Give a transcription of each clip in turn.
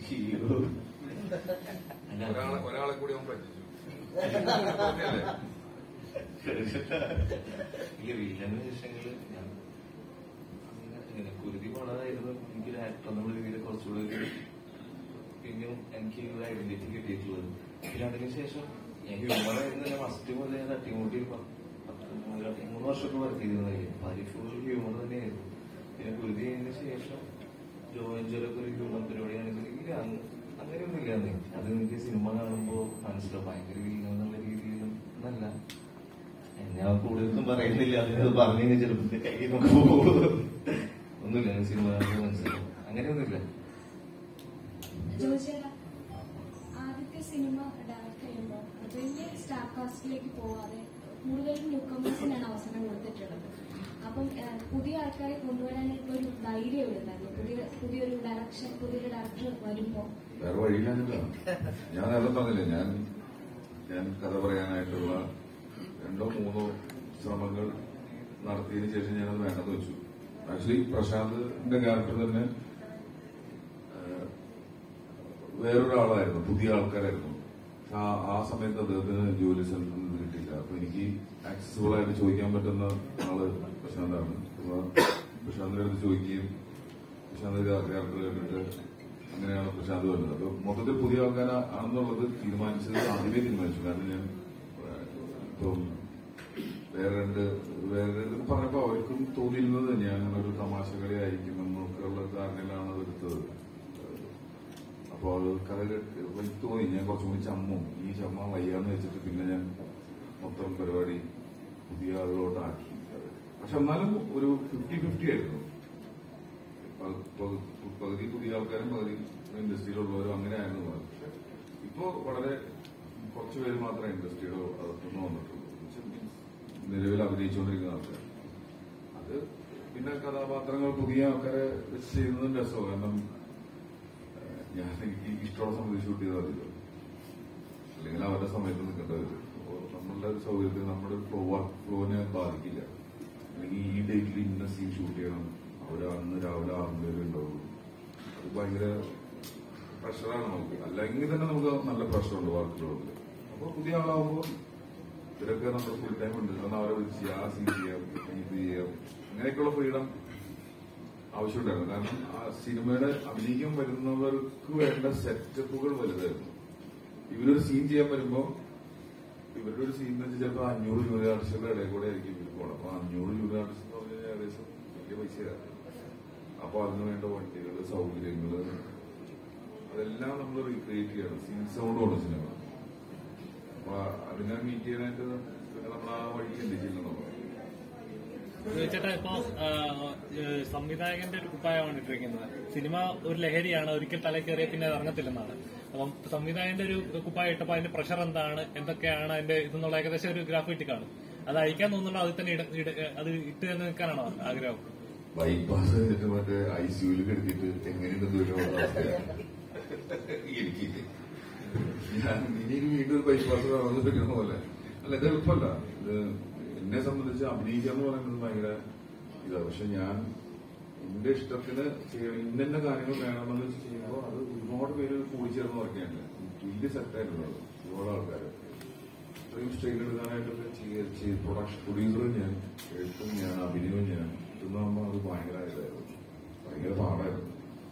Hero ഒരാളെ ഒരാളെ കൂടി അവൻ പറ്റിച്ചു ഇല്ല വീട്ടിലെ വിഷയങ്ങള് ഞാൻ അങ്ങനെ ഇങ്ങനെ കുരുതി പോണതായിരുന്നു എനിക്കൊരു ആക്ടർ എന്നുള്ള രീതിയിൽ കുറച്ചുകൂടി ഒരു പിന്നെയും എനിക്ക് ഒരു ഐഡന്റിറ്റി കിട്ടിയിട്ടുള്ളത് പിന്നെ അതിനുശേഷം ഞാൻ ഹ്യൂമറായിരുന്നു തന്നെ ഫസ്റ്റ് മുതൽ ഞാൻ തട്ടിമുട്ടി ഒരു പത്ത് പത്ത് മൂന്ന് മൂന്ന് വർഷമൊക്കെ വർക്ക് ചെയ്തിരുന്നതായിരിക്കും അപ്പൊ അതിൽ ഫുൾ ഹ്യൂമർ തന്നെയായിരുന്നു പിന്നെ കുരുതി കഴിഞ്ഞതിന് ശേഷം ജോയിഞ്ചലൊക്കെ ഒരു ഹ്യൂമർ പരിപാടിയാണെങ്കിൽ ഇല്ല അങ്ങ് അങ്ങനെയൊന്നും ഇല്ലാന്ന് അത് എനിക്ക് സിനിമ കാണുമ്പോ മനസ്സിലാവും ഭയങ്കര വീണം എന്നുള്ള രീതിയിൽ എന്നല്ല ഞാൻ കൂടുതലൊന്നും പറയുന്നില്ല അത് പറഞ്ഞു കഴിഞ്ഞാൽ ചെറുപ്പത്തിൽ കൈ നമുക്ക് പോകും ഒന്നുമില്ല ഞാൻ സിനിമ കാണുമ്പോൾ മനസ്സിലാവും അങ്ങനെയൊന്നുമില്ല ജോജിയേട്ടാ ആദ്യത്തെ സിനിമ ഡയറക്ട് ചെയ്യുമ്പോൾ വലിയ സ്റ്റാർ കാസ്റ്റിലേക്ക് പോവാതെ കൂടുതലും ന്യൂക്കമേഴ്സിനാണ് അവസരം കൊടുത്തിട്ടുള്ളത് അപ്പം ഏഹ്, പുതിയ ആൾക്കാരെ കൊണ്ടുവരാനായിട്ട് ഒരു ധൈര്യം ഉണ്ടായിരുന്നു പുതിയ പുതിയൊരു ഡയറക്ഷൻ പുതിയൊരു ഡയറക്ടർ വരുമ്പോൾ വേറെ വഴിയില്ലാഞ്ഞില്ല ഞാൻ നേരത്തെ പറഞ്ഞില്ലേ ഞാൻ ഞാൻ കഥ പറയാനായിട്ടുള്ള രണ്ടോ മൂന്നോ ശ്രമങ്ങൾ നടത്തിയതിനു ശേഷം ഞാനത് വേണ്ടെന്ന് വെച്ചു ആക്ച്വലി പ്രശാന്തിന്റെ ക്യാരക്ടർ തന്നെ ഏഹ്, വേറൊരാളായിരുന്നു പുതിയ ആൾക്കാരായിരുന്നു പക്ഷെ ആ ആ സമയത്ത് അദ്ദേഹത്തിന് ജോലി സ്ഥലത്ത് നിന്ന് കിട്ടിയില്ല അപ്പൊ എനിക്ക് ആക്സസിബിൾ ആയിട്ട് ചോദിക്കാൻ പറ്റുന്ന ആള് പ്രശാന്താണ് അപ്പൊ പ്രശാന്തിന്റെ അടുത്ത് ചോദിക്കുകയും പ്രശാന്ത് ക്യാരക്ടർ കേട്ടിട്ട് അങ്ങനെയാണ് പ്രശാന്ത് വരുന്നത് അപ്പൊ മൊത്തത്തിൽ പുതിയ ആൾക്കാർ ആണെന്നുള്ളത് തീരുമാനിച്ചത് ആദ്യമേ തീരുമാനിച്ചു കാരണം ഞാൻ ഏഹ്, ഇപ്പം വേറെ രണ്ട് വേറെ രണ്ട് പറഞ്ഞപ്പോ അവർക്കും തോന്നിയിരുന്നത് ഞാൻ ഒരു തമാശകളെ ആയിരിക്കും എന്നൊക്കെയുള്ള ധാരണയിലാണ് അത് എടുത്തത് അപ്പൊ അത് കഥ കേട്ട് എനിക്ക് തോന്നി ഞാൻ കുറച്ചും കൂടി ചമ്മും ഈ ചമ്മ വയ്യാന്ന് വെച്ചിട്ട് പിന്നെ ഞാൻ മൊത്തം പരിപാടി പുതിയ ആളുകളോട്ടാക്കി പക്ഷെ എന്നാലും ഒരു ഫിഫ്റ്റി ഫിഫ്റ്റി ആയിരുന്നു പ- പ- പകുതി പുതിയ ആൾക്കാരും പകുതി ഇൻഡസ്ട്രിയിലുള്ളവരും അങ്ങനെ ആയിരുന്നു പക്ഷെ ഇപ്പോ വളരെ കുറച്ച് പേര് മാത്രമേ ഇൻഡസ്ട്രിയുടെ അകത്തുനിന്ന് വന്നിട്ടുള്ളൂ എന്നുവെച്ചാൽ means നിലവിൽ അഭിനയിച്ചുകൊണ്ടിരിക്കുന്ന ആൾക്കാർ അത് പിന്നെ കഥാപാത്രങ്ങൾ പുതിയ ആൾക്കാരെ വെച്ച് ചെയ്യുന്നതും രസമാണ് കാരണം ഏഹ്, ഞാൻ എനിക്ക് ഇഷ്ടമുള്ള സമയത്ത് ഷൂട്ട് ചെയ്താൽ മതിയല്ലോ അല്ലെങ്കിൽ അവരുടെ സമയത്ത് നിൽക്കേണ്ടി വരും അപ്പോ നമ്മളുടെ സൗകര്യത്തിൽ നമ്മുടെ ഫ്ലോ വർക്ക് ഫ്ലോനെ ബാധിക്കില്ല അല്ലെങ്കിൽ ഈ ഡേറ്റിൽ ഇന്ന സീൻ ഷൂട്ട് ചെയ്യണം അവര് അന്ന് രാവിലെ ആറ് പേര് ഉണ്ടാവുള്ളൂ അത് ഭയങ്കര പ്രഷറാണ് നമുക്ക് അല്ലെങ്കിൽ തന്നെ നമുക്ക് നല്ല പ്രഷറുണ്ട് വർക്കിലോട്ട് അപ്പൊ പുതിയ ആളാവുമ്പോൾ ഇവരൊക്കെ നമ്മുടെ ഫുൾ ടൈം ഉണ്ട് കാരണം അവരെ വിളിച്ച് ആ സീൻ ചെയ്യാം ഇത് ചെയ്യാം അങ്ങനെയൊക്കെയുള്ള ഫ്രീഡം ആവശ്യമുണ്ടായിരുന്നു കാരണം ആ സിനിമയുടെ അഭിനയിക്കാൻ വരുന്നവർക്ക് വേണ്ട സെറ്റപ്പുകൾ വലുതായിരുന്നു ഇവരൊരു സീൻ ചെയ്യാൻ വരുമ്പോ ഇവരുടെ ഒരു സീൻ വെച്ച് ചിലപ്പോൾ അഞ്ഞൂറ് ജൂനിയർ ആർട്ടിസ്റ്റുകളുടെ ഇടയിൽ കൂടെ ആയിരിക്കും ഇവർ പോകണം അപ്പൊ അഞ്ഞൂറ് ജൂനിയർ ആർട്ടിസ്റ്റ് എന്ന് പറഞ്ഞു കഴിഞ്ഞാൽ ഏകദേശം വലിയ പൈസയാണ് അപ്പൊ അതിന് വേണ്ട വണ്ടികൾ സൗകര്യങ്ങള് അതെല്ലാം നമ്മൾ റീക്രിയേറ്റ് ചെയ്യണം സീൻ സൗണ്ടോണ് സിനിമ അപ്പൊ അതിനെ മീറ്റ് ചെയ്യാനായിട്ട് പിന്നെ നമ്മൾ ആ വഴി ചിന്തിച്ചില്ലെന്നുള്ളത് ചേട്ടാ ഇപ്പൊ ആ, ഏഹ്, സംവിധായകന്റെ ഒരു കുപ്പായമാണ് ഇട്ടിരിക്കുന്നത് സിനിമ ഒരു ലഹരിയാണ് ഒരിക്കൽ തല കയറിയ പിന്നെ അത് ഇറങ്ങത്തില്ലെന്നാണ് അപ്പം സംവിധായകന്റെ ഒരു കുപ്പായം ഇട്ടപ്പോ അതിന്റെ പ്രഷർ എന്താണ് എന്തൊക്കെയാണ് അതിന്റെ ഇതെന്നുള്ള ഏകദേശം ഒരു ഗ്രാഫ് ഇട്ട് കാണും അത് അയക്കാൻ തോന്നുന്നുണ്ടോ അതിൽ തന്നെ ഇട- ഇട- അത് ഇട്ട് തന്നെ നിൽക്കാനാണോ ആഗ്രഹം ബൈപ്പാസ് കഴിഞ്ഞിട്ട് മറ്റേ ഐ സിയുയിൽ കിടത്തിയിട്ട് എങ്ങനെയുണ്ടെന്ന് ചോദിക്കുന്ന അവസ്ഥയാണ് എനിക്കില്ല ഞാൻ ഇനി വീണ്ടും ഒരു ബൈപ്പാസ് കാണുന്നത് വെക്കുന്ന പോലെ അല്ല ഇത് എളുപ്പമല്ല ഇത് എന്നെ സംബന്ധിച്ച് അഭിനയിക്കുക എന്ന് പറയുന്നത് ഭയങ്കര ഇതാ പക്ഷെ ഞാൻ എന്റെ ഇഷ്ടത്തിന് ചെയ്യണം ഇന്ന കാര്യങ്ങൾ വേണമെന്ന് ചെയ്യുമ്പോൾ അത് ഒരുപാട് പേര് കൂടിച്ചേർന്ന് വർക്കാണ് വലിയ സെറ്റായിട്ടുള്ളത് ഒരുപാട് ആൾക്കാർ ഇത്രയും സ്ട്രെയിൻ എടുക്കാനായിട്ടൊക്കെ ചെയ്ത് പ്രൊഡക്ഷൻ പ്രൊഡ്യൂസറും ഞാൻ എഴുത്തും ഞാൻ അഭിനയവും ഞാൻ ഇതെന്നാകുമ്പോൾ അത് ഭയങ്കര ഇതായിരുന്നു ഭയങ്കര പാടായിരുന്നു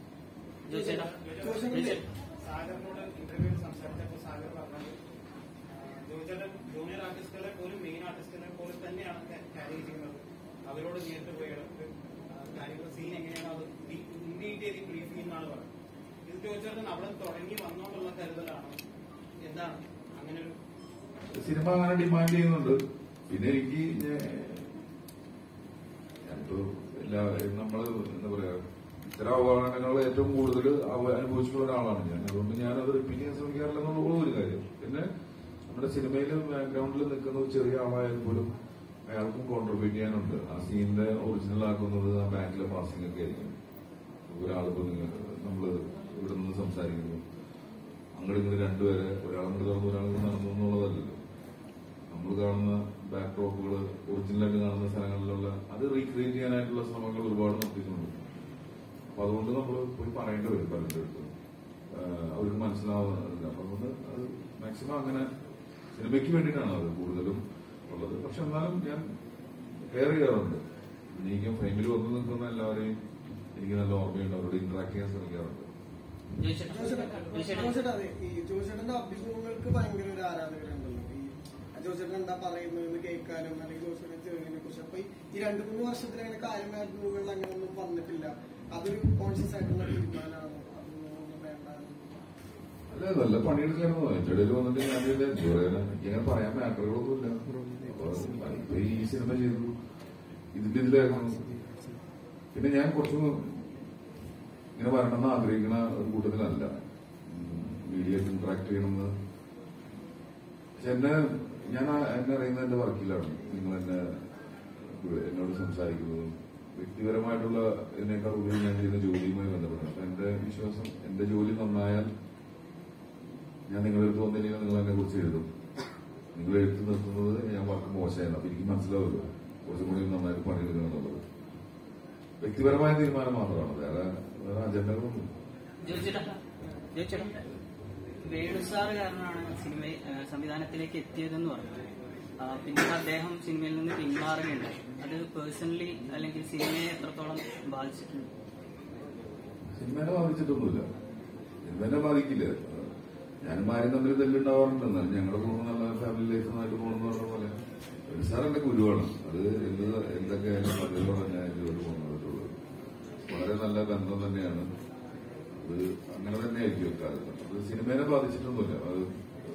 സാഗറിനോട് ഇന്റർവ്യൂവിൽ സംസാരിച്ചപ്പോൾ സാഗർ പറഞ്ഞത് ജോജയുടെ ജൂനിയർ ആർട്ടിസ്റ്റുകളെ പോലും മെയിൻ ആർട്ടിസ്റ്റുകളെ പോലും തന്നെയാണ് ക്യാരി ചെയ്യുന്നത് അവരോട് നേരിട്ട് പോയി ഇടപെട്ട് കാര്യങ്ങൾ സീൻ എങ്ങനെയാണ് അത് ഇൻഡീറ്റ് ചെയ്ത് ബ്രീഫ് ചെയ്യുന്നതാണ് പറയുന്നത് ഇത് ചോദിച്ചാൽ അവിടെ തുടങ്ങി വന്നോണ്ടുള്ള കരുതലാണ് എന്താണ് അങ്ങനെ ഒരു സിനിമ അങ്ങനെ ഡിമാൻഡ് ചെയ്യുന്നുണ്ട് പിന്നെ എനിക്ക് ഞാൻ- ഞാനിപ്പോ എല്ലാ നമ്മള് എന്താ പറയാ ഇത്തരം അവഗണനകൾ ഏറ്റവും കൂടുതൽ അനുഭവിച്ചിട്ടുള്ള ഒരാളാണ് ഞാൻ അതുകൊണ്ട് ഞാനത് റിപ്പീറ്റ് ചെയ്യാൻ ശ്രമിക്കാറില്ല എന്നുള്ള ഒരു കാര്യം പിന്നെ നമ്മുടെ സിനിമയിൽ ബാക്ക്ഗ്രൗണ്ടിൽ നിൽക്കുന്ന ഒരു ചെറിയ ആളായാലും പോലും അയാൾക്കും കോൺട്രിബ്യൂട്ട് ചെയ്യാനുണ്ട് ആ സീനിന്റെ ഒറിജിനൽ ആക്കുന്നത് ആ ബാങ്കിലെ പാസിംഗ് ഒക്കെ ആയിരിക്കും ഒരാളിപ്പോ നിങ്ങൾ നമ്മള് ഇവിടെ നിന്ന് സംസാരിക്കുന്നു അങ്ങോട്ട് ഇങ്ങനെ രണ്ടുപേരെ ഒരാളങ്ങോട്ട് നടന്നു ഒരാൾക്ക് നടന്നു എന്നുള്ളതല്ലല്ലോ നമ്മൾ കാണുന്ന ബാക്ക് ഡ്രോപ്പുകൾ ഒറിജിനലായിട്ട് കാണുന്ന സ്ഥലങ്ങളിലുള്ള അത് റീക്രിയേറ്റ് ചെയ്യാനായിട്ടുള്ള ശ്രമങ്ങൾ ഒരുപാട് നടത്തിയിട്ടുണ്ട് അപ്പൊ അതുകൊണ്ട് നമ്മൾ പോയി പറയേണ്ടി വരും പലരുടെ അടുത്ത് ആഹ് അവർക്ക് മനസ്സിലാവുന്നില്ല അപ്പൊ അതുകൊണ്ട് അത് മാക്സിമം അങ്ങനെ സിനിമയ്ക്ക് വേണ്ടിയിട്ടാണ് അത് കൂടുതലും ഉള്ളത് പക്ഷെ എന്നാലും ഞാൻ കെയർ ചെയ്യാറുണ്ട് എനിക്ക് ഫ്രെയിമിൽ വന്നു നിൽക്കുന്ന എല്ലാവരെയും എനിക്ക് നല്ല ഓർമ്മയുണ്ട് അവരോട് ഇന്ററാക്ട് ചെയ്യാൻ ശ്രമിക്കാറുണ്ട് ജോസേട്ടാ അതെ ഈ ജോസേട്ടന്റെ അഭിമുഖങ്ങൾക്ക് ഭയങ്കര ഒരു ആരാധകരുണ്ടല്ലോ ഈ ജോസേട്ടൻ എന്താ പറയുന്നതെന്ന് കേൾക്കാനും അല്ലെങ്കിൽ ജോസേട്ടൻ ചെറുതിനെ കുറിച്ച് അപ്പൊ ഈ- ഈ രണ്ടു മൂന്ന് വർഷത്തിൽ അങ്ങനെ കാര്യമായ അഭിമുഖങ്ങൾ അങ്ങനെ ഒന്നും വന്നിട്ടില്ല അതൊരു കോൺഷ്യസ് ആയിട്ടുള്ള തീരുമാനമാണോ അഭിമുഖമൊന്നും വേണ്ട അല്ല നല്ല പണിയെടുക്കായിരുന്നു എന്റെ ഇടയിൽ വന്നിട്ട് ഞാൻ ചെയ്ത എന്താ പറയാ ഇങ്ങനെ പറയാൻ മാറ്ററുകളൊന്നുമില്ല അപ്പൊ ഇപ്പൊ ഈ സിനിമ ചെയ്തു ഇതിന്റെ ഇതിലായിരുന്നു പിന്നെ ഞാൻ കുറച്ച് ഇങ്ങനെ വരണമെന്ന് ആഗ്രഹിക്കുന്ന ഒരു കൂട്ടത്തിലല്ല മീഡിയ ഇന്ററാക്ട് ചെയ്യണമെന്ന് പക്ഷെ എന്നെ ഞാൻ ആ- എന്നെ അറിയുന്നത് എന്റെ വർക്കിലാണ് നിങ്ങൾ എന്നെ എന്നോട് സംസാരിക്കുന്നതും വ്യക്തിപരമായിട്ടുള്ള ഇതിനേക്കാൾ ഉപരി ഞാൻ ചെയ്യുന്ന ജോലിയുമായി ബന്ധപ്പെട്ടാണ് അപ്പൊ എന്റെ വിശ്വാസം എന്റെ ജോലി നന്നായാൽ ഞാൻ നിങ്ങളുടെ അടുത്ത് വന്നില്ലെങ്കിൽ നിങ്ങൾ എന്നെ കുറിച്ച് എഴുതും നിങ്ങൾ എഴുത്ത് നിർത്തുന്നത് ഞാൻ വർക്ക് മോശമായിരുന്നു അപ്പൊ എനിക്ക് മനസ്സിലാവുമല്ലോ കുറച്ചും കൂടി നന്നായിട്ട് പണിയെടുക്കണം എന്നുള്ളത് വ്യക്തിപരമായ തീരുമാനം മാത്രമാണ് വേറെ വേറെ അജണ്ടകളൊന്നും ജോയിച്ചേട്ടാ ജോയിച്ചേട്ടാ വേണു സാർ കാരണമാണ് സിനിമ ആ, സംവിധാനത്തിലേക്ക് എത്തിയതെന്ന് പറഞ്ഞു ആ, പിന്നീട് അദ്ദേഹം സിനിമയിൽ നിന്ന് പിന്മാറുകയുണ്ടായി അത് പേഴ്സണലി അല്ലെങ്കിൽ സിനിമയെ എത്രത്തോളം ബാധിച്ചിട്ടുണ്ട് സിനിമേനെ ബാധിച്ചിട്ടൊന്നുമില്ല സിനിമേനെ ബാധിക്കില്ല ഞാനും ആരും തമ്മിൽ തല്ലുണ്ടാവാറുണ്ട് എന്നാലും ഞങ്ങളുടെ കുടുംബം നല്ല ഫാമിലി ലൈഫ് നന്നായിട്ട് പോകണമെന്ന് പറഞ്ഞ പോലെ ഒരു സാർ എന്റെ ഗുരുവാണ് അത് എന്ത് എന്തൊക്കെ ആയാലും അതിലൂടെ ഞാൻ ഇതുവരെ പോകുന്നതുള്ളൂ വളരെ നല്ല ബന്ധം തന്നെയാണ് അത് അങ്ങനെ തന്നെയായിരിക്കും എക്കാലത്ത് അത് സിനിമേനെ ബാധിച്ചിട്ടൊന്നുമില്ല അത്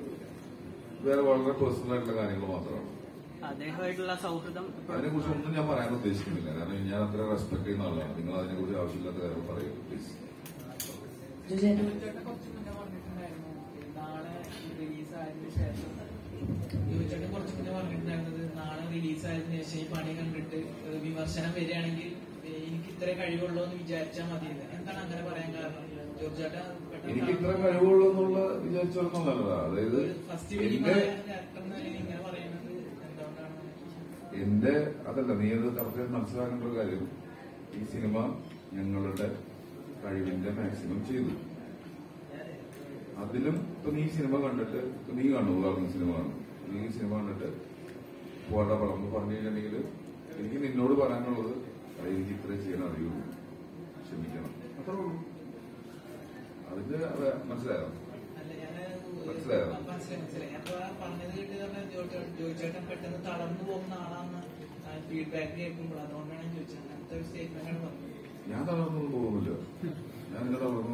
വേറെ വളരെ പേഴ്സണൽ ആയിട്ടുള്ള കാര്യങ്ങൾ മാത്രമാണ് അദ്ദേഹമായിട്ടുള്ള സൗഹൃദം അതിനെ കുറിച്ച് ഒന്നും ഞാൻ പറയാൻ ഉദ്ദേശിക്കുന്നില്ല കാരണം ഞാൻ അത്ര റെസ്പെക്ട് ചെയ്യുന്ന ആളാണ് നിങ്ങൾ അതിനെ കുറിച്ച് ആവശ്യമില്ലാത്ത കാര്യം പറയൂ പ്ലീസ് ജോയിച്ചേട്ടൻ കുറച്ച് മുന്നേ പറഞ്ഞിട്ടുണ്ടായിരുന്നു നാളെ റിലീസ് ആയതിനു ശേഷം ജോയിച്ചേട്ടൻ കുറച്ച് മുന്നേ പറഞ്ഞിട്ടുണ്ടായിരുന്നത് നാളെ റിലീസ് ആയതിനു ശേഷം ഈ പണി കണ്ടിട്ട് ഏഹ് വിമർശനം വരികയാണെങ്കിൽ ഏഹ് എനിക്ക് ഇത്ര കഴിവുള്ളൂ എന്ന് വിചാരിച്ചാൽ മതി എന്ന്. എന്താണ് അങ്ങനെ പറയാൻ കാരണം ജോർജേട്ടൻ എനിക്ക് ഇത്ര കഴിവുള്ളൂ എന്നുള്ള വിചാരിച്ചോളണം നല്ലതാ അതായത് ഫസ്റ്റ് എന്റെ ഡയറക്ടർ ഇങ്ങനെ പറയുന്നത് എന്തുകൊണ്ടാണ് എന്റെ അതല്ല നീ അത് കറക്റ്റ് മനസ്സിലാക്കേണ്ട ഒരു കാര്യം ഈ സിനിമ ഞങ്ങളുടെ കഴിവിന്റെ മാക്സിമം ചെയ്തു അതിലും ഇപ്പൊ നീ സിനിമ കണ്ടിട്ട് ഇപ്പൊ നീ കാണു ഉദാഹരണം സിനിമ കാണും നീ ഈ സിനിമ കണ്ടിട്ട് പോണ്ട പടം എന്ന് പറഞ്ഞു കഴിഞ്ഞിട്ടുണ്ടെങ്കിൽ എനിക്ക് നിന്നോട് പറയാനുള്ളത് അത് എനിക്ക് ഇത്രയും ചെയ്യാൻ അറിയുള്ളൂ ക്ഷമിക്കണം അത്രേ ഉള്ളൂ അതിന്റെ അത് മനസ്സിലായോ അല്ല ഞാൻ മനസ്സിലായോ? മനസ്സിലായി മനസ്സിലായി അപ്പൊ ആ പറഞ്ഞത് കേട്ട് പറഞ്ഞ ജോയിച്ചേട്ടൻ പെട്ടെന്ന് തളർന്നു പോകുന്ന ആളാന്ന് ഫീഡ്ബാക്ക് കേൾക്കുമ്പോൾ അതുകൊണ്ടാണ് ഞാൻ ചോദിച്ചത് അങ്ങനത്തെ ഒരു സ്റ്റേറ്റ്മെന്റ് ആണ് പറഞ്ഞത് ഞാൻ തളർന്നൊന്നും പോകുന്നില്ല ഞാൻ ഇങ്ങനെ തളർന്നു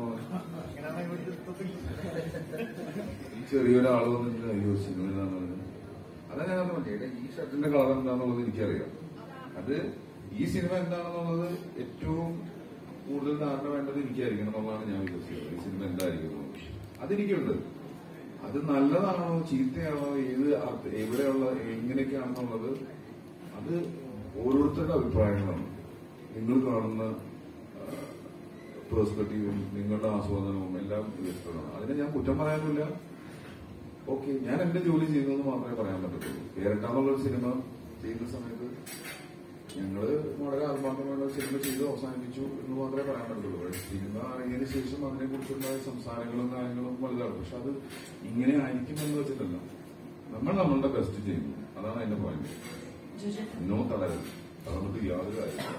ഈ ചെറിയൊരാള് വന്നിട്ട് അയ്യോ സിനിമ എന്താണെന്ന് അതാ ഞാൻ പറഞ്ഞത് ഈ ഷർട്ടിന്റെ കളർ എന്താണെന്നുള്ളത് എനിക്കറിയാം അത് ഈ സിനിമ എന്താണെന്നുള്ളത് ഏറ്റവും കൂടുതൽ ധാരണ വേണ്ടത് എനിക്കായിരിക്കണം എന്നുള്ളതാണ് ഞാൻ വിശ്വസിക്കുന്നത് ഈ സിനിമ എന്തായിരിക്കും എന്നുള്ളത്. അതെനിക്കുണ്ട് അത് നല്ലതാണോ ചീത്തയാണോ ഏത് അർത്ഥ- എവിടെയുള്ള എങ്ങനെയൊക്കെയാണെന്നുള്ളത് അത് ഓരോരുത്തരുടെ അഭിപ്രായങ്ങളാണ് നിങ്ങൾ കാണുന്ന പേഴ്സ്പെക്റ്റീവും നിങ്ങളുടെ ആസ്വാദനവും എല്ലാം വ്യത്യസ്തമാണ് അതിനെ ഞാൻ കുറ്റം പറയാനില്ല ഓക്കെ ഞാൻ എന്റെ ജോലി ചെയ്യുന്നത് മാത്രമേ പറയാൻ പറ്റത്തുള്ളൂ കേരട്ടാന്നുള്ളൊരു സിനിമ ചെയ്യുന്ന സമയത്ത് ഞങ്ങള് വളരെ ആത്മാർത്ഥമായ സിനിമ ചെയ്ത് അവസാനിപ്പിച്ചു എന്ന് മാത്രമേ പറയാൻ പറ്റുള്ളൂ പക്ഷേ സിനിമ ഇറങ്ങിയതിനു ശേഷം അതിനെ കുറിച്ചുള്ള സംസാരങ്ങളും കാര്യങ്ങളും വലുതാണ് പക്ഷെ അത് ഇങ്ങനെ ആയിരിക്കും എന്ന് വെച്ചിട്ടല്ല നമ്മൾ നമ്മളുടെ ബെസ്റ്റ് ചെയ്യുന്നു അതാണ് അതിന്റെ പോയിന്റ് നോ തളരരുത് തളർന്നിട്ട് യാതൊരു കാര്യമില്ല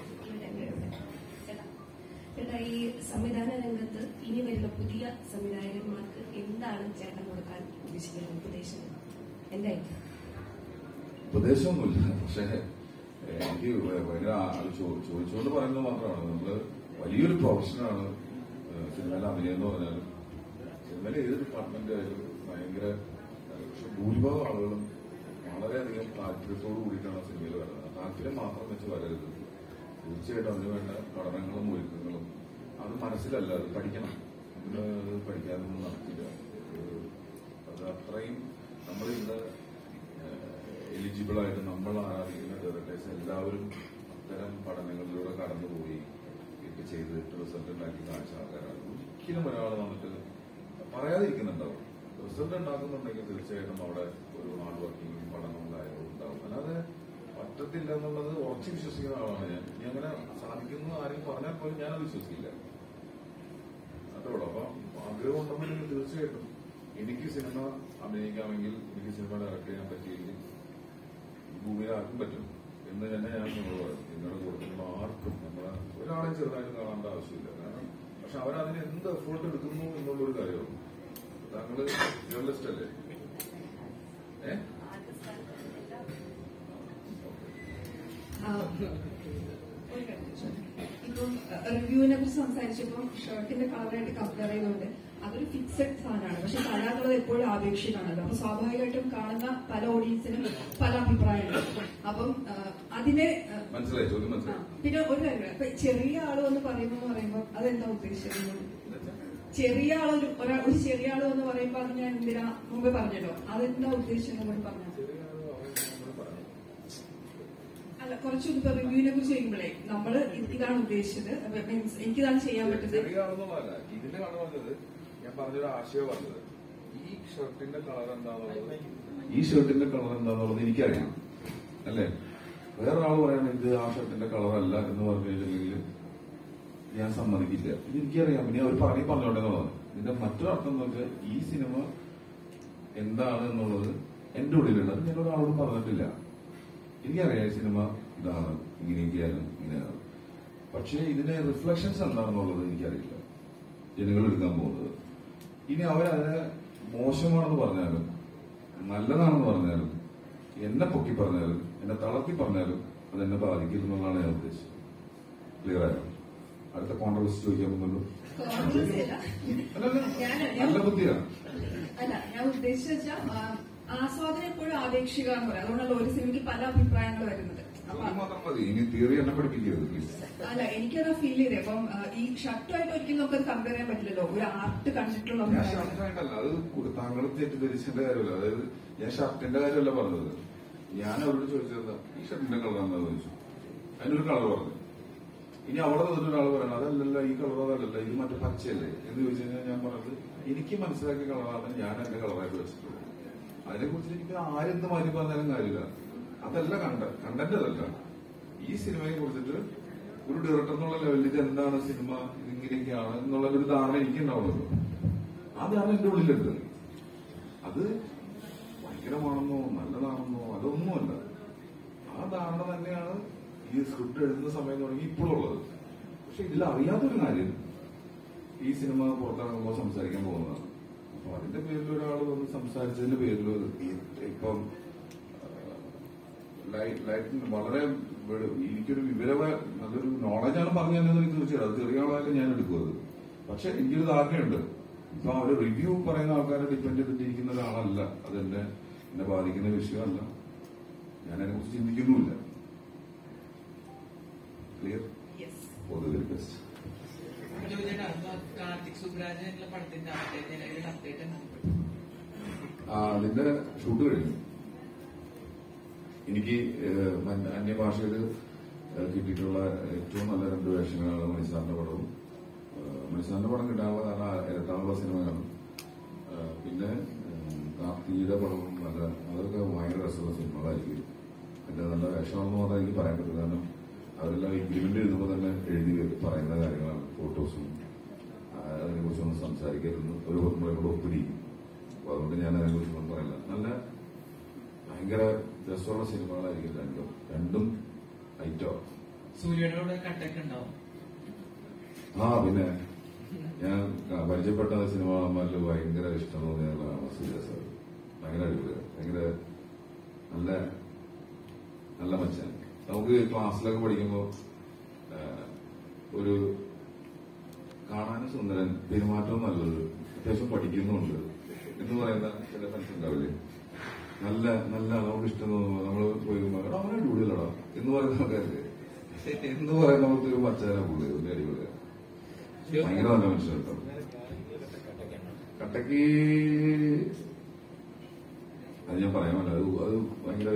ചേട്ടാ ഈ സംവിധാന രംഗത്ത് ഇനി വരുന്ന പുതിയ സംവിധായകന്മാർക്ക് എന്താണ് ചേട്ടൻ കൊടുക്കാൻ ഉദ്ദേശിക്കുന്നത് ഉപദേശം എന്തായിരിക്കും ഉപദേശമൊന്നുമില്ല പക്ഷേ ഏഹ്, എനിക്ക് ഭയങ്കര ആ- ചോ- ചോദിച്ചുകൊണ്ട് പറയുന്നത് മാത്രമാണ് നമ്മള് വലിയൊരു പ്രൊഫഷനാണ് ഏഹ്, സിനിമയിലെ അഭിനയം എന്ന് പറഞ്ഞാൽ സിനിമയിലെ ഏത് ഡിപ്പാർട്ട്മെന്റ് ആയാലും ഭയങ്കര ഏഹ്, പക്ഷെ ഭൂരിഭാഗം ആളുകളും വളരെയധികം താല്പര്യത്തോടു കൂടിയിട്ടാണ് സിനിമയിൽ വരുന്നത് താല്പര്യം മാത്രം വെച്ച് വരരുത് തീർച്ചയായിട്ടും അതിന് വേണ്ട പഠനങ്ങളും ഒരുക്കങ്ങളും അത് മനസ്സിലല്ല അത് പഠിക്കണം നമ്മള് അത് പഠിക്കാതൊന്നും നടക്കില്ല ഏഹ്, അത് അത്രയും നമ്മളിവിടെ എലിജിബിൾ ആയിട്ട് നമ്മൾ ആരാധിക്കുന്ന ഡയറക്ടേഴ്സ് എല്ലാവരും അത്തരം പഠനങ്ങളിലൂടെ കടന്നുപോയി ഇത് ചെയ്തിട്ട് റിസൾട്ട് ഉണ്ടാക്കി കാണിച്ച ആൾക്കാരാണ് ഒരിക്കലും ഒരാൾ വന്നിട്ട് പറയാതിരിക്കുന്നുണ്ടാവും റിസൾട്ട് ഉണ്ടാക്കുന്നുണ്ടെങ്കിൽ തീർച്ചയായിട്ടും അവിടെ ഒരു ഹാർഡ് വർക്കിംഗ് പഠനവും കാര്യങ്ങളും ഉണ്ടാവും അല്ലാതെ പറ്റത്തില്ല എന്നുള്ളത് ഉറച്ചു വിശ്വസിക്കുന്ന ആളാണ് ഞാൻ ഇനി അങ്ങനെ സാധിക്കുന്നു ആരെങ്കിലും പറഞ്ഞാൽ പോലും ഞാനത് വിശ്വസിക്കില്ല അതോടൊപ്പം അത് ആഗ്രഹം ഉണ്ടെന്നുണ്ടെങ്കിൽ തീർച്ചയായിട്ടും എനിക്ക് സിനിമ അഭിനയിക്കാമെങ്കിൽ എനിക്ക് സിനിമ ഡയറക്ട് ചെയ്യാൻ പറ്റിയെങ്കിൽ ഭൂമിയിൽ ആർക്കും പറ്റും എന്ന് തന്നെ ഞാൻ നിങ്ങളോട് പറയും നിങ്ങളുടെ കൂട്ടത്തിലുള്ള ആർക്കും നമ്മളെ ഒരാളെ ചെറുതായിട്ട് കാണേണ്ട ആവശ്യമില്ല കാരണം പക്ഷെ അവരതിന് എന്ത് എഫേർട്ട് എടുക്കുന്നു എന്നുള്ളൊരു കാര്യമാണ് താങ്കള് ജേർണലിസ്റ്റ് അല്ലേ ഏ ആ, ഒരു കാര്യം ചോദിച്ചോട്ടെ. ഇപ്പം റിവ്യൂവിനെ കുറിച്ച് സംസാരിച്ചപ്പോൾ ഷർട്ടിന്റെ കളറായിട്ട് കമ്പയർ ചെയ്യുന്നുണ്ട് അതൊരു ഫിക്സഡ് സാധനമാണ് പക്ഷെ കല എന്നുള്ളത് എപ്പോഴും ആപേക്ഷികമാണല്ലോ അപ്പൊ സ്വാഭാവികമായിട്ടും കാണുന്ന പല ഓഡിയൻസിനും പല അഭിപ്രായങ്ങളുണ്ട് അപ്പം ആ, അതിനെ ആ, മനസ്സിലായി ചോദ്യം ആ, മനസ്സിലായി പിന്നെ ഒരു കാര്യം ഇപ്പൊ ചെറിയ ആള് എന്ന് പറയുമ്പോൾ പറയുമ്പോൾ അതെന്താ ഉദ്ദേശിക്കുന്നത് ചെറിയ ആളൊരു ഒരാൾ ഒരു ചെറിയ ആള് എന്ന് പറയുമ്പോൾ അത് ഞാൻ എന്തിനാ മുമ്പേ പറഞ്ഞല്ലോ അതെന്താ ഉദ്ദേശിച്ചത് കൂടി പറഞ്ഞു അല്ല കുറച്ച് ഇപ്പൊ റിവ്യൂവിനെ കുറിച്ച് ചോദിക്കുമ്പോഴേ നമ്മള് ഇത് ഇതാണ് ഉദ്ദേശിച്ചത് അപ്പൊ means എനിക്കിതാണ് ചെയ്യാൻ പറ്റുന്നത് ചെറിയ ആളൊന്നുമല്ല ഇതിന്റെ കളർ പറഞ്ഞത് ഞാൻ പറഞ്ഞൊരു ആശയം പറഞ്ഞത് ഈ ഷർട്ടിന്റെ കളർ എന്താണെന്നുള്ളത് ഈ ഷർട്ടിന്റെ കളർ എന്താണെന്നുള്ളത് എനിക്കറിയാം അല്ലേ വേറൊരാൾ പറയണം ഇത് ആ ഷർട്ടിന്റെ കളർ അല്ല എന്ന് പറഞ്ഞു കഴിഞ്ഞിട്ടുണ്ടെങ്കിൽ ഞാൻ സമ്മതിക്കില്ല ഇത് എനിക്കറിയാം ഇനി അവർ പറഞ്ഞ് പറഞ്ഞോട്ടെ എന്നുള്ളതാണ് ഇതിന്റെ മറ്റൊരർത്ഥം എന്ന് വെച്ചാൽ ഈ സിനിമ എന്താണ് എന്നുള്ളത് എന്റെ ഉള്ളിലുള്ളത് ഞാൻ ഒരാളോട് പറഞ്ഞിട്ടില്ല എനിക്കറിയാം ഈ സിനിമ ഇതാണ് ഇങ്ങനെയൊക്കെയാണ് ഇങ്ങനെയാണ് പക്ഷേ ഇതിന്റെ റിഫ്ലക്ഷൻസ് എന്താണെന്നുള്ളത് എനിക്കറിയില്ല ജനങ്ങൾ എടുക്കാൻ പോകുന്നത് ഇനി അവരതിനെ മോശമാണെന്ന് പറഞ്ഞാലും നല്ലതാണെന്ന് പറഞ്ഞാലും എന്നെ പൊക്കി പറഞ്ഞാലും എന്നെ തളർത്തി പറഞ്ഞാലും അതെന്നെ ബാധിക്കില്ല എന്നുള്ളതാണ് ഞാൻ ഉദ്ദേശിച്ചത് ക്ലിയർ ആയോ അടുത്ത കോൺട്രവേഴ്സി ചോദിക്കാൻ പോകുന്നുള്ളൂ Controversy അല്ല. അല്ലല്ല ഞാൻ- നല്ല ബുദ്ധിയാണ് അല്ല ഞാൻ ഉദ്ദേശിച്ച വെച്ചാൽ ആസ്വാദനം എപ്പോഴും ആപേക്ഷിക എന്ന് പറയാം അതുകൊണ്ടല്ലോ ഒരു സിനിമയ്ക്ക് പല അഭിപ്രായങ്ങൾ വരുന്നത് അപ്പൊ അത് മാത്രം മതി ഇനി തിയറി എന്നെ പഠിപ്പിക്കരുത് പ്ലീസ് അല്ല എനിക്കത് ഫീൽ ചെയ്തേ അപ്പം ആ, ഈ ഷർട്ടുമായിട്ട് ഒരിക്കലും നമുക്കത് കമ്പയർ ചെയ്യാൻ പറ്റില്ലല്ലോ ഒരു ആർട്ട് കണ്ടിട്ടുള്ള ഞാൻ അഭിപ്രായം. ഷർട്ടായിട്ടല്ല അത് കു- താങ്കൾ തെറ്റിദ്ധരിച്ചതിന്റെ കാര്യമല്ല അതായത് ഞാൻ ഷർട്ടിന്റെ കാര്യമല്ല പറഞ്ഞത് ഞാൻ അവരോട് ചോദിച്ചത് ഈ ഷർട്ടിന്റെ കളർ എന്താന്ന് ചോദിച്ചു അതിനൊരു കളർ പറഞ്ഞു ഇനി അവിടെ നിന്നിട്ട് ഒരാൾ പറയണം അതല്ലല്ല ഈ കളർ അതല്ലല്ല ഇത് മറ്റേ പച്ചയല്ലേ എന്ന് ചോദിച്ചു കഴിഞ്ഞാൽ ഞാൻ പറഞ്ഞത് എനിക്ക് മനസ്സിലാക്കിയ കളറാണ് ഞാൻ എന്റെ കളറായിട്ട് വെച്ചിട്ടുള്ളത് അതിനെ കുറിച്ച് എനിക്ക് ആരെന്ത് മാറ്റി പറഞ്ഞാലും കാര്യമില്ല അതല്ല കണ്ട കണ്ടന്റ് അതല്ല ഈ സിനിമയെ കുറിച്ചിട്ട് ഒരു ഡയറക്ടർ എന്നുള്ള ലെവലിൽ ഇത് എന്താണ് സിനിമ ഇതിങ്ങനെയൊക്കെയാണ് എന്നുള്ള ഒരു ധാരണ എനിക്ക് ഉണ്ടാവുമല്ലോ ആ ധാരണ എന്റെ ഉള്ളിലുണ്ട് അത് ഭയങ്കരമാണെന്നോ നല്ലതാണെന്നോ അതൊന്നുമല്ല ആ ധാരണ തന്നെയാണ് ഈ സ്ക്രിപ്റ്റ് എഴുതുന്ന സമയം തുടങ്ങി ഇപ്പോഴും ഉള്ളത് പക്ഷെ ഇതിൽ അറിയാത്തൊരു കാര്യം ഈ സിനിമ പുറത്തിറങ്ങുമ്പോൾ സംസാരിക്കാൻ പോകുന്നതാണ് അപ്പൊ അതിന്റെ പേരിൽ ഒരാൾ വന്ന് സംസാരിച്ചതിന്റെ പേരിൽ ഇപ്പം ലൈ- ലൈറ്റിന് വളരെ വെളു- എനിക്കൊരു വിവരവ നല്ലൊരു നോളജാണ് പറഞ്ഞു തന്നെ തീർച്ചയായിട്ടും അത് ചെറിയ ആളായാലും ഞാൻ എടുക്കുന്നത് പക്ഷെ എനിക്കൊരു ധാരണയുണ്ട് ഇപ്പൊ അവര് റിവ്യൂ പറയുന്ന ആൾക്കാരെ ഡിപ്പെൻഡ് ചെയ്തിട്ടിരിക്കുന്ന ഒരാളല്ല അതെന്നെ എന്നെ ബാധിക്കുന്ന വിഷയമല്ല ഞാൻ അതിനെ കുറിച്ച് ചിന്തിക്കുന്നുമില്ല clear Yes. For the very best ചോദിച്ചേട്ടാ അപ്പൊ കാർത്തിക് സുബ്രാജ് എന്നുള്ള പടത്തിന്റെ അപ്ഡേറ്റ് നിലവിൽ അപ്ഡേറ്റ് എന്താണ് ആ അതിന്റെ ഷൂട്ട് കഴിഞ്ഞു എനിക്ക് ഏഹ്, മൻ- അന്യഭാഷയിൽ ഏഹ്, കിട്ടിയിട്ടുള്ള ഏറ്റവും നല്ല രണ്ട് വേഷങ്ങളാണ് മണിസാറിന്റെ പടവും ഏഹ്, മണിസാറിന്റെ പടം കിട്ടാനുള്ള കാരണം ഇരട്ടാനുള്ള സിനിമയാണ് ഏഹ്, പിന്നെ ഏഹ്, കാർത്തിയുടെ പടവും നല്ല അതൊക്കെ ഭയങ്കര രസമുള്ള സിനിമകളായിരിക്കും എന്റെ നല്ല വേഷമാണെന്ന് മാത്രമേ എനിക്ക് പറയാൻ പറ്റൂ കാരണം അവരെല്ലാം എഗ്രിമെന്റ് എഴുതുമ്പോൾ തന്നെ എഴുതി പറയുന്ന കാര്യങ്ങളാണ് ഫോട്ടോസും അതിനെ കുറിച്ചൊന്നും സംസാരിക്കരുതെന്ന് ഒരു കൂടെ ഒപ്പിടിക്കും അപ്പൊ അതുകൊണ്ട് ഞാൻ അതിനെ കുറിച്ചൊന്നും പറയില്ല നല്ല ഭയങ്കര രസമുള്ള സിനിമകളായിരിക്കും രണ്ടും രണ്ടും ഐറ്റോ സൂര്യയുടെ കൂടെ കട്ടൊക്കെ ഉണ്ടാവും ആ പിന്നെ ഞാൻ പരിചയപ്പെട്ട സിനിമമാരിൽ ഭയങ്കര ഇഷ്ടം തോന്നിയതാണ് സൂര്യ സാർ ഭയങ്കര അടിപൊളിയാണ് ഭയങ്കര നല്ല നല്ല മച്ചാൻ നമുക്ക് ക്ലാസ്സിലൊക്കെ പഠിക്കുമ്പോ ആ, ഒരു കാണാനും സുന്ദരൻ പെരുമാറ്റവും നല്ലത് അത്യാവശ്യം പഠിക്കുന്നുമുണ്ട് എന്ന് പറയുന്ന ചില ഫ്രണ്ട്സ് ഉണ്ടാവില്ലേ നല്ല നല്ല നമുക്ക് ഇഷ്ടം തോന്നുമ്പോ നമ്മള് പോയി എടാ അവനെ അടിപൊളിയല്ലടാ എന്ന് പറയുന്ന ആൾക്കാരില്ലേ എന്ന് പറയുന്ന നമുക്ക് ഒരു മച്ചാനെ പുള്ളി ഒരു അടിപൊളിയാണ് ഭയങ്കര നല്ല മനുഷ്യരുണ്ടോ കട്ടക്ക് അത് ഞാൻ പറയാൻ പറ്റില്ല അത് അത് ഭയങ്കര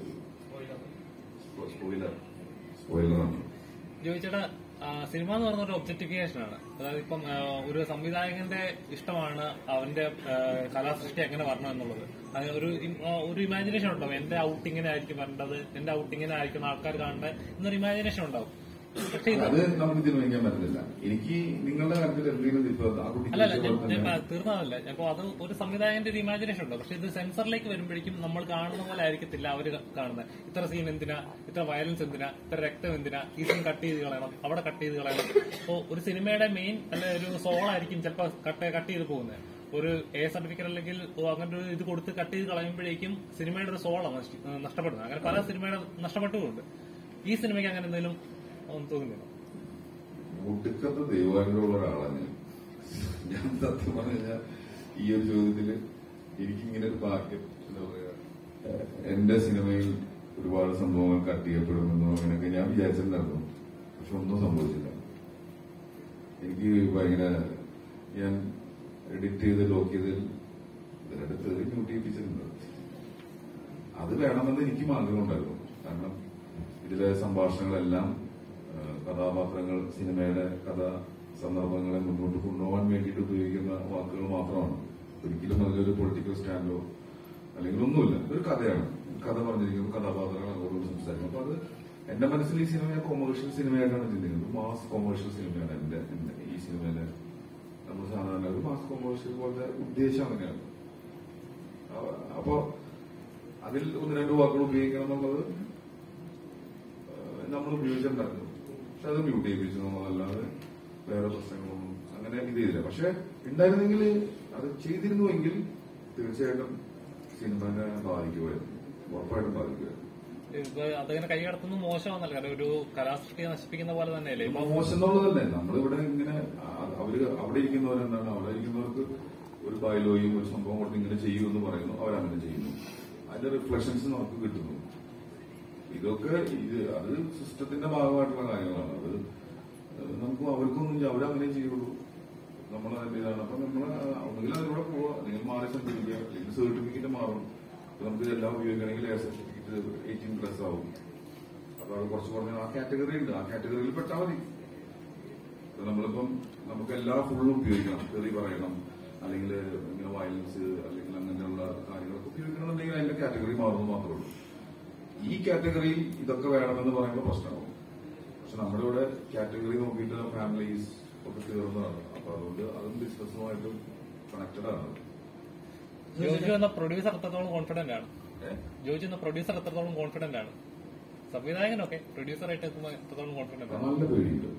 സ്പോയിലർ സ്പോയിലറാണ് ചോദിച്ചേട്ടാ ആ, സിനിമ എന്ന് പറയുന്ന ഒരു ഒബ്ജക്ടിഫിക്കേഷൻ ആണ് അതായത് ഇപ്പം ആ, ഒരു സംവിധായകന്റെ ഇഷ്ടമാണ് അവന്റെ ആ, കലാസൃഷ്ടി എങ്ങനെ വരണം എന്നുള്ളത് അത് ഒരു ഇം- ആ, ഒരു ഇമാജിനേഷൻ ഉണ്ടാവും എന്റെ ഔട്ടിങ്ങിനെ ആയിരിക്കും വരേണ്ടത് എന്റെ ഔട്ടിങ്ങിനെ ആയിരിക്കും ആൾക്കാർ കാണേണ്ടത് എന്നൊരു ഇമാജിനേഷൻ ഉണ്ടാവും പക്ഷേ ഇത് അത് നമുക്ക് തീരുമാനിക്കാൻ പറ്റുന്നില്ല എനിക്ക് നിങ്ങളുടെ കാര്യത്തിൽ എന്തെങ്കിലും ഇപ്പൊ ആ കുട്ടി അല്ലല്ല ചോദിച്ച പോലെ ഞാൻ തന്നെ തീർന്നതല്ല അപ്പൊ അത് ഒരു സംവിധായകന്റെ ഒരു ഇമാജിനേഷൻ ഉണ്ട് പക്ഷെ ഇത് സെൻസറിലേക്ക് വരുമ്പോഴേക്കും നമ്മൾ കാണുന്ന പോലെ ആയിരിക്കത്തില്ല അവര് കാണുന്നത് ഇത്ര സീൻ എന്തിനാ ഇത്ര വയലൻസ് എന്തിനാ ഇത്ര രക്തം എന്തിനാ ഈ സീൻ കട്ട് ചെയ്ത് കളയണം അവിടെ കട്ട് ചെയ്ത് കളയണം അപ്പോ ഒരു സിനിമയുടെ മെയിൻ അല്ല ഒരു സോൾ ആയിരിക്കും ചിലപ്പോൾ കട്ട് കട്ട് ചെയ്ത് പോകുന്നത് ഒരു എ സർട്ടിഫിക്കറ്റ് അല്ലെങ്കിൽ അങ്ങനെ ഒരു ഇത് കൊടുത്ത് കട്ട് ചെയ്ത് കളയുമ്പോഴേക്കും സിനിമയുടെ ഒരു സോളാണ് നഷ്ടപ്പെടുന്നത് അങ്ങനെ പല സിനിമയുടെ നഷ്ടപ്പെട്ടുമുണ്ട് ഈ സിനിമയ്ക്ക് അങ്ങനെ എന്തെങ്കിലും ഒന്നും തോന്നുന്നില്ല ഒടുക്കത്തെ ദൈവാനുഗ്രഹമുള്ള ഒരാളാണ് ഞാൻ ഞാൻ സത്യം പറഞ്ഞു കഴിഞ്ഞാൽ ഈ ഒരു ചോദ്യത്തില് എനിക്കിങ്ങനെ ഒരു ഭാഗ്യം എന്താ പറയാ ഏഹ് എന്റെ സിനിമയിൽ ഒരുപാട് സംഭവങ്ങൾ കട്ട് ചെയ്യപ്പെടുമെന്നോ അങ്ങനെയൊക്കെ ഞാൻ വിചാരിച്ചിട്ടുണ്ടായിരുന്നു പക്ഷെ ഒന്നും സംഭവിച്ചില്ല എനിക്ക് ഭയങ്കര ഞാൻ എഡിറ്റ് ചെയ്ത് ലോക്ക് ചെയ്ത് ഇതിനടുത്ത് മ്യൂട്ട് ചെയ്യിപ്പിച്ചിട്ടുണ്ട് അത് വേണമെന്ന് എനിക്കും ആഗ്രഹമുണ്ടായിരുന്നു കാരണം ഇതിലെ സംഭാഷണങ്ങളെല്ലാം ആ, കഥാപാത്രങ്ങൾ സിനിമയുടെ കഥ സന്ദർഭങ്ങളെ മുന്നോട്ട് കൊണ്ടുപോകാൻ വേണ്ടിയിട്ട് ഉപയോഗിക്കുന്ന വാക്കുകൾ മാത്രമാണ് ഒരിക്കലും അതിലൊരു പൊളിറ്റിക്കൽ സ്റ്റാൻഡോ അല്ലെങ്കിൽ ഒന്നുമില്ല ഇതൊരു കഥയാണ് കഥ പറഞ്ഞിരിക്കുന്നു കഥാപാത്രങ്ങൾ അങ്ങോട്ടും സംസാരിക്കും അപ്പൊ അത് എന്റെ മനസ്സിൽ ഈ സിനിമയെ കൊമേഴ്ഷ്യൽ സിനിമയായിട്ടാണ് ചിന്തിക്കുന്നത് മാസ് കൊമേഴ്ഷ്യൽ സിനിമയാണ് എന്റെ എന്റെ ഈ സിനിമയിലെ നമ്മൾ സാധാരണ ഒരു മാസ് കൊമേഴ്ഷ്യൽ പോലത്തെ ഉദ്ദേശം അങ്ങനെയാണ് അ- അപ്പോ അതിൽ ഒന്ന് രണ്ട് വാക്കുകൾ ഉപയോഗിക്കണം എന്നുള്ളത് ഏഹ് നമ്മൾ ഉപയോഗിച്ചിട്ടുണ്ടായിരുന്നു പക്ഷെ അത് മ്യൂട്ട് ചെയ്യിപ്പിച്ചു നമ്മളല്ലാതെ വേറെ പ്രശ്നങ്ങളൊന്നും അങ്ങനെ ഇത് ചെയ്തില്ല പക്ഷെ ഉണ്ടായിരുന്നെങ്കിൽ അത് ചെയ്തിരുന്നുവെങ്കിൽ തീർച്ചയായിട്ടും സിനിമനെ ബാധിക്കുമായിരുന്നു ഉറപ്പായിട്ടും ബാധിക്കുമായിരുന്നു ഇത് അതങ്ങനെ കൈകടത്തുന്നത് മോശമാണല്ലോ കാരണം ഒരു കലാസൃഷ്ടിയെ നശിപ്പിക്കുന്ന പോലെ തന്നെയല്ലേ ഇപ്പൊ മോശം എന്നുള്ളതല്ലേ നമ്മളിവിടെ ഇങ്ങനെ ആ- അവര് അവിടെ ഇരിക്കുന്നവരെന്താണ് അവിടെ ഇരിക്കുന്നവർക്ക് ഒരു ബയലോയും ഒരു സംഭവം കൊണ്ട് ഇങ്ങനെ ചെയ്യുമെന്ന് പറയുന്നു അവരങ്ങനെ ചെയ്യുന്നു അതിന്റെ റിഫ്ലക്ഷൻസ് നമുക്ക് കിട്ടുന്നു ഇതൊക്കെ ഇത് അത് സിസ്റ്റത്തിന്റെ ഭാഗമായിട്ടുള്ള കാര്യങ്ങളാണ് അത് ഏഹ് നമുക്ക് അവർക്കൊന്നും ചെയ്യ- അവരങ്ങനെ ചെയ്യുള്ളൂ നമ്മൾ അതിന്റെ ഇതാണ് അപ്പൊ നമ്മൾ ഒന്നുകിൽ അതിലൂടെ പോവുക അല്ലെങ്കിൽ മാറി സഞ്ചരിക്കുക അല്ലെങ്കിൽ സർട്ടിഫിക്കറ്റ് മാറും ഇപ്പൊ നമുക്ക് ഇതെല്ലാം ഉപയോഗിക്കണമെങ്കിൽ എ സർട്ടിഫിക്കറ്റ് എയ്റ്റീൻ പ്ലസ് ആവും അപ്പൊ അത് കുറച്ച് കുറഞ്ഞ ആ കാറ്റഗറി ഉണ്ട് ആ കാറ്റഗറിയിൽ പെട്ടാൽ മതി ഇപ്പൊ നമ്മളിപ്പം നമുക്ക് എല്ലാ ഫുള്ളും ഉപയോഗിക്കണം തെറി പറയണം അല്ലെങ്കിൽ ഇങ്ങനെ വയലൻസ് അല്ലെങ്കിൽ അങ്ങനെയുള്ള കാര്യങ്ങളൊക്കെ ഉപയോഗിക്കണമെന്നുണ്ടെങ്കിൽ അതിന്റെ കാറ്റഗറി മാറുന്നു മാത്രമേ ഉള്ളൂ ഈ കാറ്റഗറിയിൽ ഇതൊക്കെ വേണമെന്ന് പറയുമ്പോൾ പ്രശ്നമാവും പക്ഷെ നമ്മുടെ ഇവിടെ കാറ്റഗറി നോക്കിയിട്ട് ഫാമിലീസ് ഒക്കെ തീർന്നതാണ് അപ്പൊ അതുകൊണ്ട് അതും ബിസിനസ്സുമായിട്ടും കണക്റ്റഡ് ആണ് ജോജു എന്ന പ്രൊഡ്യൂസർ എത്രത്തോളം കോൺഫിഡന്റ് ആണ് ഏ? ജോജു എന്ന പ്രൊഡ്യൂസർ എത്രത്തോളം കോൺഫിഡന്റ് ആണ് സംവിധായകനൊക്കെ പ്രൊഡ്യൂസറായിട്ട് എത്തുമ്പോൾ എത്രത്തോളം കോൺഫിഡന്റ് ആണ് നല്ല പേടിയുണ്ട്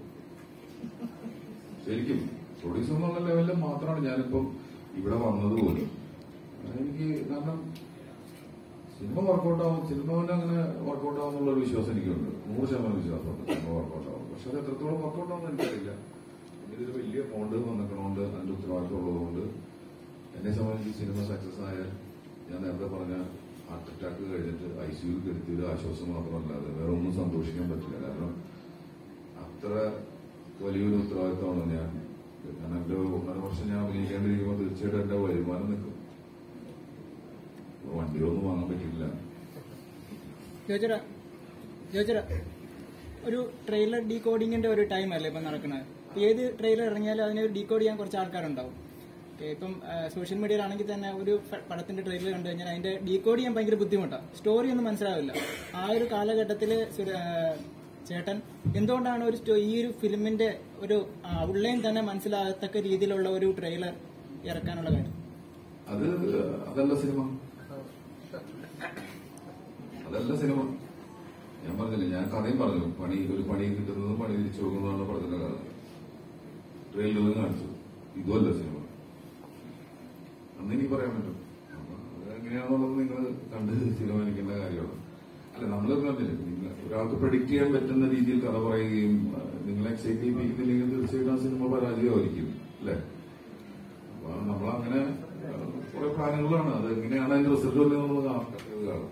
ശരിക്കും പ്രൊഡ്യൂസർ എന്നുള്ള ലെവലിൽ മാത്രമാണ് ഞാനിപ്പം ഇവിടെ വന്നത് പോലും എനിക്ക് കാരണം സിനിമ വർക്കൗട്ട് ആവും സിനിമ കൊണ്ട് അങ്ങനെ വർക്കൗട്ട് ആവും എന്നുള്ള ഒരു വിശ്വാസം എനിക്കുണ്ട് നൂറ് ശതമാനം വിശ്വാസമുണ്ട് സിനിമ വർക്കൗട്ട് ആവും പക്ഷെ അത് എത്രത്തോളം വർക്കൗട്ട് ആവുമെന്ന് എനിക്കറിയില്ല ഇതിൽ വലിയ ഫോണ്ട് വന്നിക്കണോണ്ട് അതിന്റെ ഉത്തരവാദിത്വം ഉള്ളതുകൊണ്ട് എന്നെ സംബന്ധിച്ച് സിനിമ സക്സസ് ആയാൽ ഞാൻ നേരത്തെ പറഞ്ഞ ഹാർട്ട് അറ്റാക്ക് കഴിഞ്ഞിട്ട് ഐ സിയുയിൽ കെടുത്തിയ ഒരു ആശ്വാസം മാത്രമല്ലാതെ വേറെ ഒന്നും സന്തോഷിക്കാൻ പറ്റില്ല കാരണം അത്ര വലിയൊരു ഉത്തരവാദിത്തമാണ് ഞാൻ കാരണം എന്റെ ഒന്നര വർഷം ഞാൻ അഭിനയിക്കേണ്ടിരിക്കുമ്പോൾ തീർച്ചയായിട്ടും എന്റെ വരുമാനം നിൽക്കും വണ്ടികളൊന്നും വാങ്ങാൻ പറ്റില്ല ജോജറ ജോജറ ഒരു ട്രെയിലർ ഡീകോഡിങ്ങിന്റെ ഒരു ടൈം അല്ലേ ഇപ്പം നടക്കുന്നത് ഏത് ട്രെയിലർ ഇറങ്ങിയാലും അതിനെ ഡീകോഡ് ചെയ്യാൻ കുറച്ച് ആൾക്കാരുണ്ടാവും Okay, ഇപ്പം സോഷ്യൽ മീഡിയയിലാണെങ്കിൽ തന്നെ ഒരു ഫ- പടത്തിന്റെ ട്രെയിലർ കണ്ടു കഴിഞ്ഞാൽ അതിന്റെ ഡീകോഡ് ചെയ്യാൻ ഭയങ്കര ബുദ്ധിമുട്ടാണ് സ്റ്റോറി ഒന്നും മനസ്സിലാവില്ല ആ ഒരു കാലഘട്ടത്തിൽ ചേട്ടൻ എന്തുകൊണ്ടാണ് ഒരു സ്റ്റോ- ഈ ഒരു ഫിലിമിന്റെ ഒരു ഔട്ട്ലൈൻ തന്നെ മനസ്സിലാകത്തക്ക രീതിയിലുള്ള ഒരു ട്രെയിലർ ഇറക്കാനുള്ള കാര്യം അത് അതല്ല സിനിമ അതല്ല സിനിമ ഞാൻ പറഞ്ഞില്ലേ ഞാൻ കഥയും പറഞ്ഞു പണി ഒരു പണി കിട്ടുന്നതും പണി തിരിച്ചു പോകുന്നതാണ് പടത്തിന്റെ കഥ ട്രെയിലറിൽ കാണിച്ചു ഇതുമല്ല സിനിമ അന്ന് എനിക്ക് പറയാൻ പറ്റും അപ്പൊ അത് എങ്ങനെയാണെന്നുള്ളത് നിങ്ങൾ കണ്ട് തീരുമാനിക്കേണ്ട കാര്യമാണ് അല്ല നമ്മൾ പറഞ്ഞില്ലേ നിങ്ങൾ ഒരാൾക്ക് പ്രഡിക്ട് ചെയ്യാൻ പറ്റുന്ന രീതിയിൽ കഥ പറയുകയും ആ, നിങ്ങളെ എക്സൈറ്റ് ചെയ്യിപ്പിക്കുന്നില്ലെങ്കിൽ തീർച്ചയായിട്ടും ആ സിനിമ പരാജയമായിരിക്കും അല്ലേ അപ്പൊ നമ്മളങ്ങനെ ആ, കുറെ പ്ലാനുകളാണ് അത് എങ്ങനെയാണ് അതിന്റെ റിസൾട്ട് വല്ലതും നമ്മൾ കാണാം കാണാം